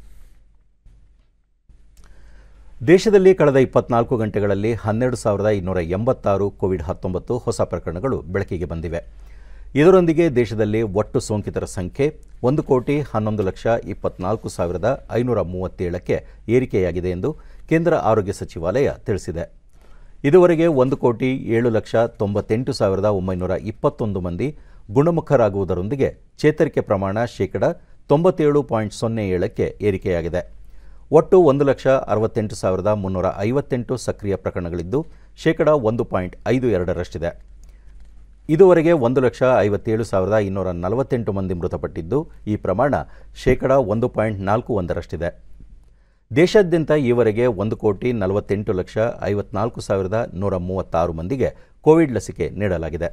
ದೇಶದಲ್ಲಿ ಕಳೆದ ಇಪ್ಪತ್ನಾಲ್ಕು ಗಂಟೆಗಳಲ್ಲಿ ಹನ್ನೆರಡು ಸಾವಿರದ ಇನ್ನೂರ ಎಂಬತ್ತಾರು ಕೋವಿಡ್ ಹತ್ತೊಂಬತ್ತು ಹೊಸ ಪ್ರಕರಣಗಳು ಬೆಳಕಿಗೆ ಬಂದಿವೆ ಇದರೊಂದಿಗೆ ದೇಶದಲ್ಲಿ ಒಟ್ಟು ಸೋಂಕಿತರ ಸಂಖ್ಯೆ ಒಂದು ಕೋಟಿ ಹನ್ನೊಂದು ಲಕ್ಷ ಇಪ್ಪತ್ನಾಲ್ಕು ಸಾವಿರದ ಐನೂರ ಮೂವತ್ತೇಳಕ್ಕೆ ಏರಿಕೆಯಾಗಿದೆ ಎಂದು ಕೇಂದ್ರ ಆರೋಗ್ಯ ಸಚಿವಾಲಯ ತಿಳಿಸಿದೆ ಇದುವರೆಗೆ ಒಂದು ಕೋಟಿ ಏಳು ಲಕ್ಷ ತೊಂಬತ್ತೆಂಟು ಸಾವಿರದ ಒಂಬೈನೂರ ಇಪ್ಪತ್ತೊಂದು ಮಂದಿ ಗುಣಮುಖರಾಗುವುದರೊಂದಿಗೆ ಚೇತರಿಕೆ ಪ್ರಮಾಣ ಶೇಕಡ ತೊಂಬತ್ತೇಳು ಪಾಯಿಂಟ್ ಸೊನ್ನೆ ಏಳಕ್ಕೆ ಏರಿಕೆಯಾಗಿದೆ ಒಟ್ಟು ಒಂದು ಲಕ್ಷ ಅರವತ್ತೆಂಟು ಸಾವಿರದ ಮುನ್ನೂರ ಐವತ್ತೆಂಟು ಸಕ್ರಿಯ ಪ್ರಕರಣಗಳಿದ್ದು ಶೇಕಡ ಒಂದು ಪಾಯಿಂಟ್ ಐದು ಎರಡರಷ್ಟಿದೆ ಇದುವರೆಗೆ ಒಂದು ಲಕ್ಷ ಐವತ್ತೇಳು ಸಾವಿರದ ಇನ್ನೂರ ನಲವತ್ತೆಂಟು ಮಂದಿ ಮೃತಪಟ್ಟಿದ್ದು ಈ ಪ್ರಮಾಣ ಶೇಕಡ ಒಂದು ಪಾಯಿಂಟ್ ನಾಲ್ಕು ಒಂದರಷ್ಟಿದೆ ದೇಶಾದ್ಯಂತ ಈವರೆಗೆ ಒಂದು ಕೋಟಿ ನಲವತ್ತೆಂಟು ಲಕ್ಷ ಐವತ್ನಾಲ್ಕು ಸಾವಿರದ ನೂರ ಮೂವತ್ತಾರು ಮಂದಿಗೆ ಕೋವಿಡ್ ಲಸಿಕೆ ನೀಡಲಾಗಿದೆ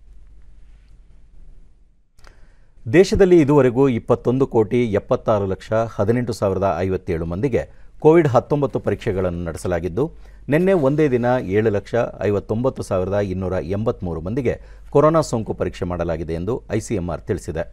ದೇಶದಲ್ಲಿ ಇದುವರೆಗೂ ಇಪ್ಪತ್ತೊಂದು ಕೋಟಿ ಎಪ್ಪತ್ತಾರು ಲಕ್ಷ ಹದಿನೆಂಟು ಸಾವಿರದ ಐವತ್ತೇಳು ಮಂದಿಗೆ ಕೋವಿಡ್ ಹತ್ತೊಂಬತ್ತು ಪರೀಕ್ಷೆಗಳನ್ನು ನಡೆಸಲಾಗಿದ್ದು ನಿನ್ನೆ ಒಂದೇ ದಿನ ಏಳು ಲಕ್ಷ ಐವತ್ತೊಂಬತ್ತು ಸಾವಿರದ ಇನ್ನೂರ ಎಂಬತ್ತ್ಮೂರು ಮಂದಿಗೆ ಕೊರೋನಾ ಸೋಂಕು ಪರೀಕ್ಷೆ ಮಾಡಲಾಗಿದೆ ಎಂದು ಐಸಿಎಂಆರ್ ತಿಳಿಸಿದೆ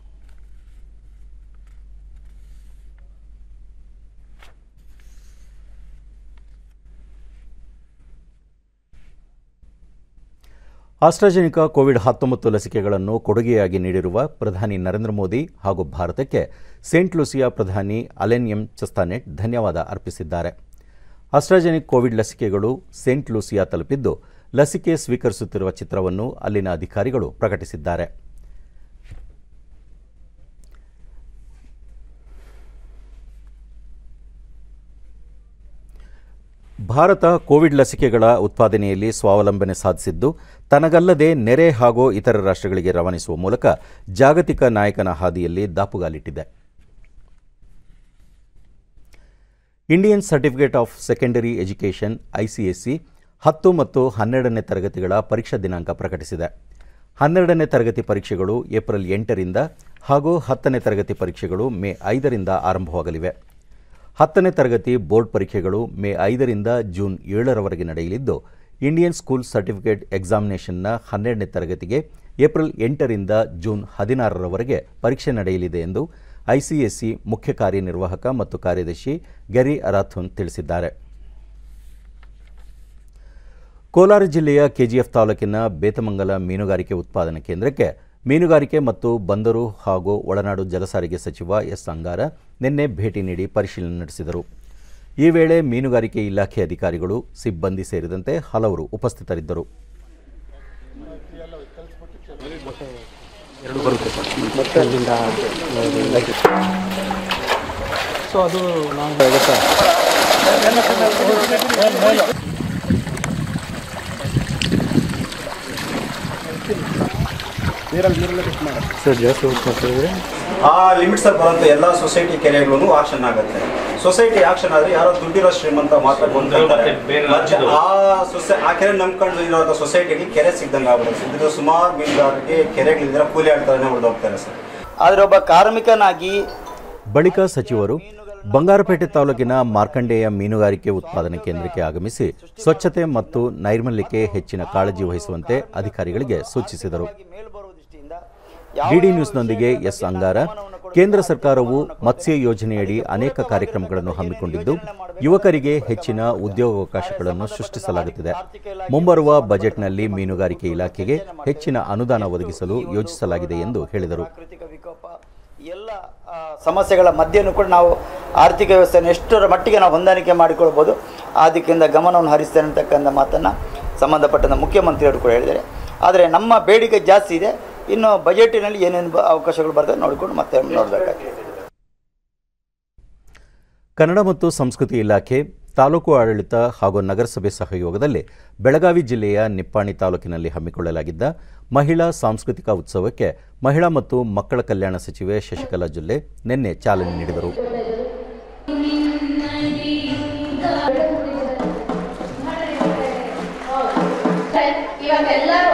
ಆಸ್ಟ್ರಾಜೆನಿಕಾ ಕೋವಿಡ್ ಹತ್ತೊಂಬತ್ತು ಲಸಿಕೆಗಳನ್ನು ಕೊಡುಗೆಯಾಗಿ ನೀಡಿರುವ ಪ್ರಧಾನಿ ನರೇಂದ್ರ ಮೋದಿ ಹಾಗೂ ಭಾರತಕ್ಕೆ ಸೇಂಟ್ ಲೂಸಿಯಾ ಪ್ರಧಾನಿ ಅಲೆನ್ ಎಂ ಚಸ್ತಾನೆಟ್ ಧನ್ಯವಾದ ಅರ್ಪಿಸಿದ್ದಾರೆ ಆಸ್ಟ್ರಾಜೆನಿಕ್ ಕೋವಿಡ್ ಲಸಿಕೆಗಳು ಸೇಂಟ್ ಲೂಸಿಯಾ ತಲುಪಿದ್ದು ಲಸಿಕೆ ಸ್ವೀಕರಿಸುತ್ತಿರುವ ಚಿತ್ರವನ್ನು ಅಲ್ಲಿನ ಅಧಿಕಾರಿಗಳು ಪ್ರಕಟಿಸಿದ್ದಾರೆ ಭಾರತ ಕೋವಿಡ್ ಲಸಿಕೆಗಳ ಉತ್ಪಾದನೆಯಲ್ಲಿ ಸ್ವಾವಲಂಬನೆ ಸಾಧಿಸಿದ್ದು ತನಗಲ್ಲದೆ ನೆರೆ ಹಾಗೂ ಇತರ ರಾಷ್ಟ್ರಗಳಿಗೆ ರವಾನಿಸುವ ಮೂಲಕ ಜಾಗತಿಕ ನಾಯಕನ ಹಾದಿಯಲ್ಲಿ ದಾಪುಗಾಲಿಟ್ಟಿದೆ Indian Certificate of Secondary Education ICSE ಹತ್ತು ಮತ್ತು ಹನ್ನೆರಡನೇ ತರಗತಿಗಳ ಪರೀಕ್ಷಾ ದಿನಾಂಕ ಪ್ರಕಟಿಸಿದೆ ಹನ್ನೆರಡನೇ ತರಗತಿ ಪರೀಕ್ಷೆಗಳು ಏಪ್ರಿಲ್ ಎಂಟರಿಂದ ಹಾಗೂ ಹತ್ತನೇ ತರಗತಿ ಪರೀಕ್ಷೆಗಳು ಮೇ ಐದರಿಂದ ಆರಂಭವಾಗಲಿವೆ ಹತ್ತನೇ ತರಗತಿ ಬೋರ್ಡ್ ಪರೀಕ್ಷೆಗಳು ಮೇ ಐದರಿಂದ ಜೂನ್ ಏಳರವರೆಗೆ ನಡೆಯಲಿದ್ದು ಇಂಡಿಯನ್ ಸ್ಕೂಲ್ ಸರ್ಟಿಫಿಕೇಟ್ ಎಕ್ಸಾಮಿನೇಷನ್ನ ಹನ್ನೆರಡನೇ ತರಗತಿಗೆ ಏಪ್ರಿಲ್ ಎಂಟರಿಂದ ಜೂನ್ ಹದಿನಾರರವರೆಗೆ ಪರೀಕ್ಷೆ ನಡೆಯಲಿದೆ ಎಂದು ಐಸಿಎಸ್ಸಿ ಮುಖ್ಯ ಕಾರ್ಯನಿರ್ವಾಹಕ ಮತ್ತು ಕಾರ್ಯದರ್ಶಿ ಗೆರಿ ಅರಾಥುನ್ ತಿಳಿಸಿದ್ದಾರೆ ಕೋಲಾರ ಜಿಲ್ಲೆಯ ಕೆಜಿಎಫ್ ತಾಲೂಕಿನ ಬೇತಮಂಗಲ ಮೀನುಗಾರಿಕೆ ಉತ್ಪಾದನಾ ಕೇಂದ್ರಕ್ಕೆ ಮೀನುಗಾರಿಕೆ ಮತ್ತು ಬಂದರು ಹಾಗೂ ಒಳನಾಡು ಜಲಸಾರಿಗೆ ಸಚಿವ ಎಸ್ ಅಂಗಾರ ನಿನ್ನೆ ಭೇಟಿ ನೀಡಿ ಪರಿಶೀಲನೆ ನಡೆಸಿದರು ಈ ವೇಳೆ ಮೀನುಗಾರಿಕೆ ಇಲಾಖೆ ಅಧಿಕಾರಿಗಳು ಸಿಬ್ಬಂದಿ ಸೇರಿದಂತೆ ಹಲವರು ಉಪಸ್ಥಿತರಿದ್ದರು ಎರಡು ಬರುತ್ತೆ ಮತ್ತೆ ಅಲ್ಲಿಂದ ಸೊ ಅದು ನಾವು ನೀರಲ್ಲಿ ನೀರಲ್ಲೇ ಫಿಟ್ ಮಾಡಿ ಸರ್ ಜಾಸ್ತಿ ಊಟ ಮಾಡ್ತಿದ್ರೆ ಆ ಲಿಮಿಟ್ಸ್ ಅಲ್ಲಿ ಬರುವಂತ ಎಲ್ಲ ಸೊಸೈಟಿ ಕೆರೆಗಳು ಆಕ್ಷನ್ ಆಗುತ್ತೆ ಸೊಸೈಟಿ ಆಕ್ಷನ್ ಆದ್ರೆ ಯಾರೋ ದುಡ್ಡಿರೋ ಶ್ರೀಮಂತ ಮಾತ್ರ ಕೊಂಡ್ಕೊಳ್ತಾರೆ ಮತ್ತೆ ಆ ಸೊಸೈ ಆ ಕೆರೆ ನಂಬ್ಕೊಂಡು ಇರುವಂತ ಸೊಸೈಟಿಗೆ ಕೆರೆ ಸಿಗ್ದಂಗೆ ಆಗ್ಬಿಡುತ್ತೆ ಇದ್ರ ಸುಮಾರು ಮೀನುಗಾರರಿಗೆ ಕೆರೆಗಳಿದ್ರೆ ಕೂಲಿ ಆಡ್ತಾನೆ ಹೊಡೆದೋಗ್ತಾರೆ ಸರ್ ಆದರೆ ಒಬ್ಬ ಕಾರ್ಮಿಕನಾಗಿ ಬಳಿಕ ಸಚಿವರು ಬಂಗಾರಪೇಟೆ ತಾಲೂಕಿನ ಮಾರ್ಕಂಡೇಯ ಮೀನುಗಾರಿಕೆ ಉತ್ಪಾದನಾ ಕೇಂದ್ರಕ್ಕೆ ಆಗಮಿಸಿ ಸ್ವಚ್ಛತೆ ಮತ್ತು ನೈರ್ಮಲ್ಯಕ್ಕೆ ಹೆಚ್ಚಿನ ಕಾಳಜಿ ವಹಿಸುವಂತೆ ಅಧಿಕಾರಿಗಳಿಗೆ ಸೂಚಿಸಿದರು ಡಿಡಿ ನ್ಯೂಸ್ನೊಂದಿಗೆ ಎಸ್ ಅಂಗಾರ ಕೇಂದ್ರ ಸರ್ಕಾರವು ಮತ್ಸ್ಯ ಯೋಜನೆಯಡಿ ಅನೇಕ ಕಾರ್ಯಕ್ರಮಗಳನ್ನು ಹಮ್ಮಿಕೊಂಡಿದ್ದು ಯುವಕರಿಗೆ ಹೆಚ್ಚಿನ ಉದ್ಯೋಗಾವಕಾಶಗಳನ್ನು ಸೃಷ್ಟಿಸಲಾಗುತ್ತಿದೆ ಮುಂಬರುವ ಬಜೆಟ್ನಲ್ಲಿ ಮೀನುಗಾರಿಕೆ ಇಲಾಖೆಗೆ ಹೆಚ್ಚಿನ ಅನುದಾನ ಒದಗಿಸಲು ಯೋಜಿಸಲಾಗಿದೆ ಎಂದು ಹೇಳಿದರು ಎಲ್ಲ ಆ, ಸಮಸ್ಯೆಗಳ ಮಧ್ಯೆಯೂ ಕೂಡ ನಾವು ಆರ್ಥಿಕ ವ್ಯವಸ್ಥೆಯನ್ನು ಎಷ್ಟರ ಮಟ್ಟಿಗೆ ನಾವು ಹೊಂದಾಣಿಕೆ ಮಾಡಿಕೊಳ್ಬೋದು ಆ ದಿಕ್ಕಿಂದ ಗಮನವನ್ನು ಹರಿಸ್ತೇನೆ ಅಂತಕ್ಕಂಥ ಮಾತನ್ನು ಸಂಬಂಧಪಟ್ಟಂಥ ಮುಖ್ಯಮಂತ್ರಿಯವರು ಕೂಡ ಹೇಳಿದ್ದಾರೆ ಆದರೆ ನಮ್ಮ ಬೇಡಿಕೆ ಜಾಸ್ತಿ ಇದೆ ಇನ್ನು ಬಜೆಟಿನಲ್ಲಿ ಏನೇನು ಬ- ಅವಕಾಶಗಳು ಬರ್ತದೆ ನೋಡಿಕೊಂಡು ಮತ್ತೆ ನೋಡಬೇಕಾಗ್ತದೆ ಕನ್ನಡ ಮತ್ತು ಸಂಸ್ಕೃತಿ ಇಲಾಖೆ ತಾಲೂಕು ಆಡಳಿತ ಹಾಗೂ ನಗರಸಭೆ ಸಹಯೋಗದಲ್ಲಿ ಬೆಳಗಾವಿ ಜಿಲ್ಲೆಯ ನಿಪ್ಪಾಣಿ ತಾಲೂಕಿನಲ್ಲಿ ಹಮ್ಮಿಕೊಳ್ಳಲಾಗಿದ್ದ ಮಹಿಳಾ ಸಾಂಸ್ಕೃತಿಕ ಉತ್ಸವಕ್ಕೆ ಮಹಿಳಾ ಮತ್ತು ಮಕ್ಕಳ ಕಲ್ಯಾಣ ಸಚಿವೆ ಶಶಿಕಲಾ ಜೊಲ್ಲೆ ನಿನ್ನೆ ಚಾಲನೆ ನೀಡಿದರು ಇವಾಗೆಲ್ಲರೂ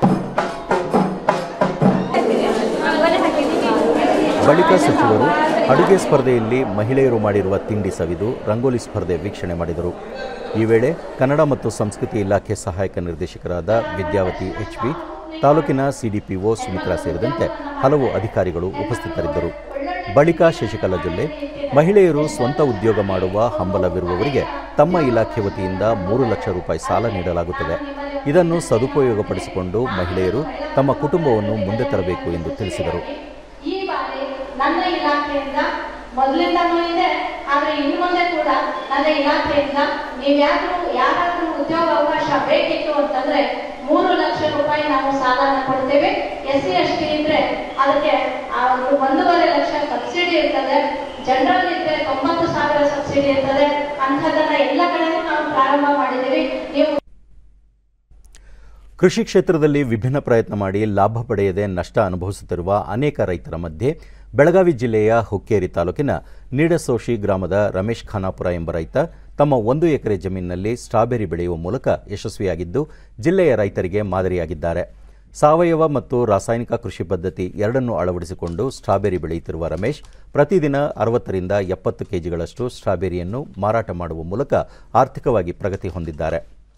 ಬಳಿಕ ಸಚಿವರು ಅಡುಗೆ ಸ್ಪರ್ಧೆಯಲ್ಲಿ ಮಹಿಳೆಯರು ಮಾಡಿರುವ ತಿಂಡಿ ಸವಿದು ರಂಗೋಲಿ ಸ್ಪರ್ಧೆ ವೀಕ್ಷಣೆ ಮಾಡಿದರು ಈ ವೇಳೆ ಕನ್ನಡ ಮತ್ತು ಸಂಸ್ಕೃತಿ ಇಲಾಖೆ ಸಹಾಯಕ ನಿರ್ದೇಶಕರಾದ ವಿದ್ಯಾವತಿ ಎಚ್ಪಿ ತಾಲೂಕಿನ ಸಿಡಿಪಿಒ ಸುಮಿತ್ರಾ ಸೇರಿದಂತೆ ಹಲವು ಅಧಿಕಾರಿಗಳು ಉಪಸ್ಥಿತರಿದ್ದರು ಬಳಿಕ ಶಶಿಕಲಾ ಜೊಲ್ಲೆ ಮಹಿಳೆಯರು ಸ್ವಂತ ಉದ್ಯೋಗ ಮಾಡುವ ಹಂಬಲವಿರುವವರಿಗೆ ತಮ್ಮ ಇಲಾಖೆ ವತಿಯಿಂದ ಮೂರು ಲಕ್ಷ ರೂಪಾಯಿ ಸಾಲ ನೀಡಲಾಗುತ್ತದೆ ಇದನ್ನು ಸದುಪಯೋಗಪಡಿಸಿಕೊಂಡು ಮಹಿಳೆಯರು ತಮ್ಮ ಕುಟುಂಬವನ್ನು ಮುಂದೆ ತರಬೇಕು ಎಂದು ತಿಳಿಸಿದರು ಈ ಬಾರಿ ನನ್ನ ಇಲಾಖೆಯಿಂದ ಮೊದಲಿಂದನೂ ಇದೆ ಆದ್ರೆ ಇನ್ನು ಮುಂದೆ ಕೂಡ ನನ್ನ ಇಲಾಖೆಯಿಂದ ನೀವ್ಯಾರು ಯಾರಾದ್ರೂ ಉದ್ಯೋಗ ಅವಕಾಶ ಬೇಕಿತ್ತು ಅಂತಂದ್ರೆ ಮೂರು ಲಕ್ಷ ರೂಪಾಯಿ ನಾವು ಸಾಲನ ಕೊಡ್ತೇವೆ ಎಸ್ ಸಿ ಎಸ್ ಟಿ ಇದ್ರೆ ಅದಕ್ಕೆ ಆ ಒಂದು ಒಂದೂವರೆ ಲಕ್ಷ ಸಬ್ಸಿಡಿ ಇರ್ತದೆ ಜನರಲ್ ಇದ್ರೆ ತೊಂಬತ್ತು ಸಾವಿರ ಸಬ್ಸಿಡಿ ಇರ್ತದೆ ಅಂಥದ್ದನ್ನ ಎಲ್ಲ ಕಡೆನೂ ನಾವು ಪ್ರಾರಂಭ ಮಾಡಿದ್ದೀವಿ ನೀವು ಕೃಷಿ ಕ್ಷೇತ್ರದಲ್ಲಿ ವಿಭಿನ್ನ ಪ್ರಯತ್ನ ಮಾಡಿ ಲಾಭ ಪಡೆಯದೆ ನಷ್ಟ ಅನುಭವಿಸುತ್ತಿರುವ ಅನೇಕ ರೈತರ ಮಧ್ಯೆ ಬೆಳಗಾವಿ ಜಿಲ್ಲೆಯ ಹುಕ್ಕೇರಿ ತಾಲೂಕಿನ ನೀಡಸೋಶಿ ಗ್ರಾಮದ ರಮೇಶ್ ಖಾನಾಪುರ ಎಂಬ ರೈತ ತಮ್ಮ ಒಂದು ಎಕರೆ ಜಮೀನಿನಲ್ಲಿ ಸ್ಟ್ರಾಬೆರಿ ಬೆಳೆಯುವ ಮೂಲಕ ಯಶಸ್ವಿಯಾಗಿದ್ದು ಜಿಲ್ಲೆಯ ರೈತರಿಗೆ ಮಾದರಿಯಾಗಿದ್ದಾರೆ ಸಾವಯವ ಮತ್ತು ರಾಸಾಯನಿಕ ಕೃಷಿ ಪದ್ಧತಿ ಎರಡನ್ನೂ ಅಳವಡಿಸಿಕೊಂಡು ಸ್ಟ್ರಾಬೆರಿ ಬೆಳೆಯುತ್ತಿರುವ ರಮೇಶ್ ಪ್ರತಿದಿನ ಅರವತ್ತರಿಂದ ಎಪ್ಪತ್ತು ಕೆಜಿಗಳಷ್ಟು ಸ್ಟ್ರಾಬೆರಿಯನ್ನು ಮಾರಾಟ ಮಾಡುವ ಮೂಲಕ ಆರ್ಥಿಕವಾಗಿ ಪ್ರಗತಿ ಹೊಂದಿದ್ದಾರೆ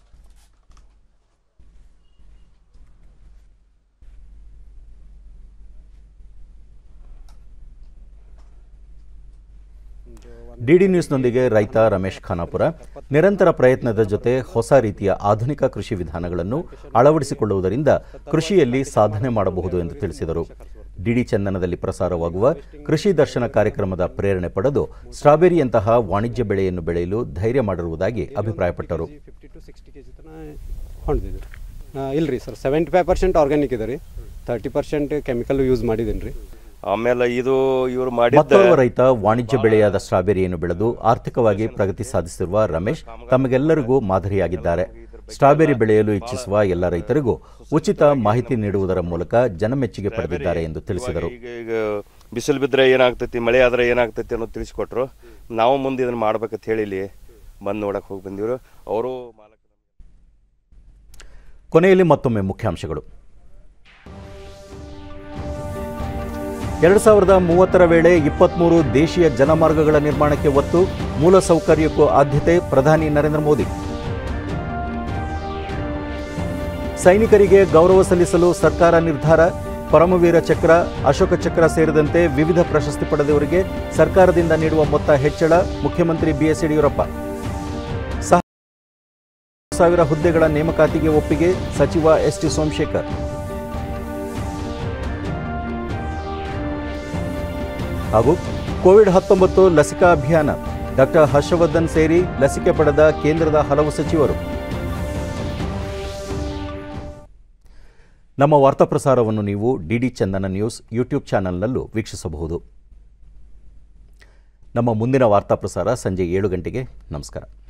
ಡಿಡಿ ನ್ಯೂಸ್ನೊಂದಿಗೆ ರೈತ ರಮೇಶ್ ಖಾನಾಪುರ ನಿರಂತರ ಪ್ರಯತ್ನದ ಜೊತೆ ಹೊಸ ರೀತಿಯ ಆಧುನಿಕ ಕೃಷಿ ವಿಧಾನಗಳನ್ನು ಅಳವಡಿಸಿಕೊಳ್ಳುವುದರಿಂದ ಕೃಷಿಯಲ್ಲಿ ಸಾಧನೆ ಮಾಡಬಹುದು ಎಂದು ತಿಳಿಸಿದರು ಡಿಡಿ ಚಂದನದಲ್ಲಿ ಪ್ರಸಾರವಾಗುವ ಕೃಷಿ ದರ್ಶನ ಕಾರ್ಯಕ್ರಮದ ಪ್ರೇರಣೆ ಪಡೆದು ಸ್ಟ್ರಾಬೆರಿಯಂತಹ ವಾಣಿಜ್ಯ ಬೆಳೆಯನ್ನು ಬೆಳೆಯಲು ಧೈರ್ಯ ಮಾಡಿರುವುದಾಗಿ ಅಭಿಪ್ರಾಯಪಟ್ಟರು ಹೊಂದಿದ್ದು ಇಲ್ರಿ sir seventy five percent organic ಇದೆ ರೀ ತರ್ಟಿ ಪರ್ಸೆಂಟ್ ಕೆಮಿಕಲ್ ಯೂಸ್ ಮಾಡಿದ್ದೀನಿ ರೀ ಆಮೇಲೆ ಇದು ಇವರು ಮಾಡಿದ್ದ ಮತ್ತೋರ್ವ ರೈತ ವಾಣಿಜ್ಯ ಬೆಳೆಯಾದ ಸ್ಟ್ರಾಬೆರಿಯನ್ನು ಬೆಳೆದು ಆರ್ಥಿಕವಾಗಿ ಪ್ರಗತಿ ಸಾಧಿಸಿರುವ ರಮೇಶ್ ತಮಗೆಲ್ಲರಿಗೂ ಮಾದರಿಯಾಗಿದ್ದಾರೆ ಸ್ಟ್ರಾಬೆರಿ ಬೆಳೆಯಲು ಇಚ್ಛಿಸುವ ಎಲ್ಲ ರೈತರಿಗೂ ಉಚಿತ ಮಾಹಿತಿ ನೀಡುವುದರ ಮೂಲಕ ಜನಮೆಚ್ಚುಗೆ ಪಡೆದಿದ್ದಾರೆ ಎಂದು ತಿಳಿಸಿದರು ಈಗ ಈಗ ಬಿಸಿಲು ಬಿದ್ದರೆ ಏನಾಗ್ತೈತಿ ಮಳೆ ಆದ್ರೆ ಏನಾಗ್ತೈತಿ ಅನ್ನೋದು ತಿಳಿಸ್ಕೊಟ್ರು ನಾವು ಮುಂದೆ ಇದನ್ನ ಮಾಡ್ಬೇಕಂತ ಹೇಳಿ ಇಲ್ಲಿ ಬಂದು ನೋಡಕ್ ಹೋಗಿ ಬಂದಿವ್ರು ಅವರು ಕೊನೆಯಲ್ಲಿ ಮತ್ತೊಮ್ಮೆ ಮುಖ್ಯಾಂಶಗಳು ಎರಡು ಸಾವಿರದ ಮೂವತ್ತರ ವೇಳೆ ಇಪ್ಪತ್ಮೂರು ದೇಶೀಯ ಜಲಮಾರ್ಗಗಳ ನಿರ್ಮಾಣಕ್ಕೆ ಒತ್ತು ಮೂಲಸೌಕರ್ಯಕ್ಕೂ ಆದ್ಯತೆ ಪ್ರಧಾನಿ ನರೇಂದ್ರ ಮೋದಿ ಸೈನಿಕರಿಗೆ ಗೌರವ ಸಲ್ಲಿಸಲು ಸರ್ಕಾರ ನಿರ್ಧಾರ ಪರಮವೀರ ಚಕ್ರ ಅಶೋಕ ಚಕ್ರ ಸೇರಿದಂತೆ ವಿವಿಧ ಪ್ರಶಸ್ತಿ ಪಡೆದವರಿಗೆ ಸರ್ಕಾರದಿಂದ ನೀಡುವ ಮೊತ್ತ ಹೆಚ್ಚಳ ಮುಖ್ಯಮಂತ್ರಿ ಬಿಎಸ್ ಯಡಿಯೂರಪ್ಪ ಸಹ ಸಾವಿರ ಹುದ್ದೆಗಳ ನೇಮಕಾತಿಗೆ ಒಪ್ಪಿಗೆ ಸಚಿವ ಎಸ್ ಟಿ ಸೋಮಶೇಖರ್ ಹಾಗೂ ಕೋವಿಡ್ ಹತ್ತೊಂಬತ್ತು ಲಸಿಕಾ ಅಭಿಯಾನ ಡಾಕ್ಟರ್ ಹರ್ಷವರ್ಧನ್ ಸೇರಿ ಲಸಿಕೆ ಪಡೆದ ಕೇಂದ್ರದ ಹಲವು ಸಚಿವರು ನಮ್ಮ ವಾರ್ತಾ ಪ್ರಸಾರವನ್ನು ನೀವು ಡಿಡಿ ಚಂದನ ನ್ಯೂಸ್ ಯೂಟ್ಯೂಬ್ ಚಾನೆಲ್ನಲ್ಲೂ ವೀಕ್ಷಿಸಬಹುದು ನಮ್ಮ ಮುಂದಿನ ವಾರ್ತಾ ಪ್ರಸಾರ ಸಂಜೆ ಏಳು ಗಂಟೆಗೆ ನಮಸ್ಕಾರ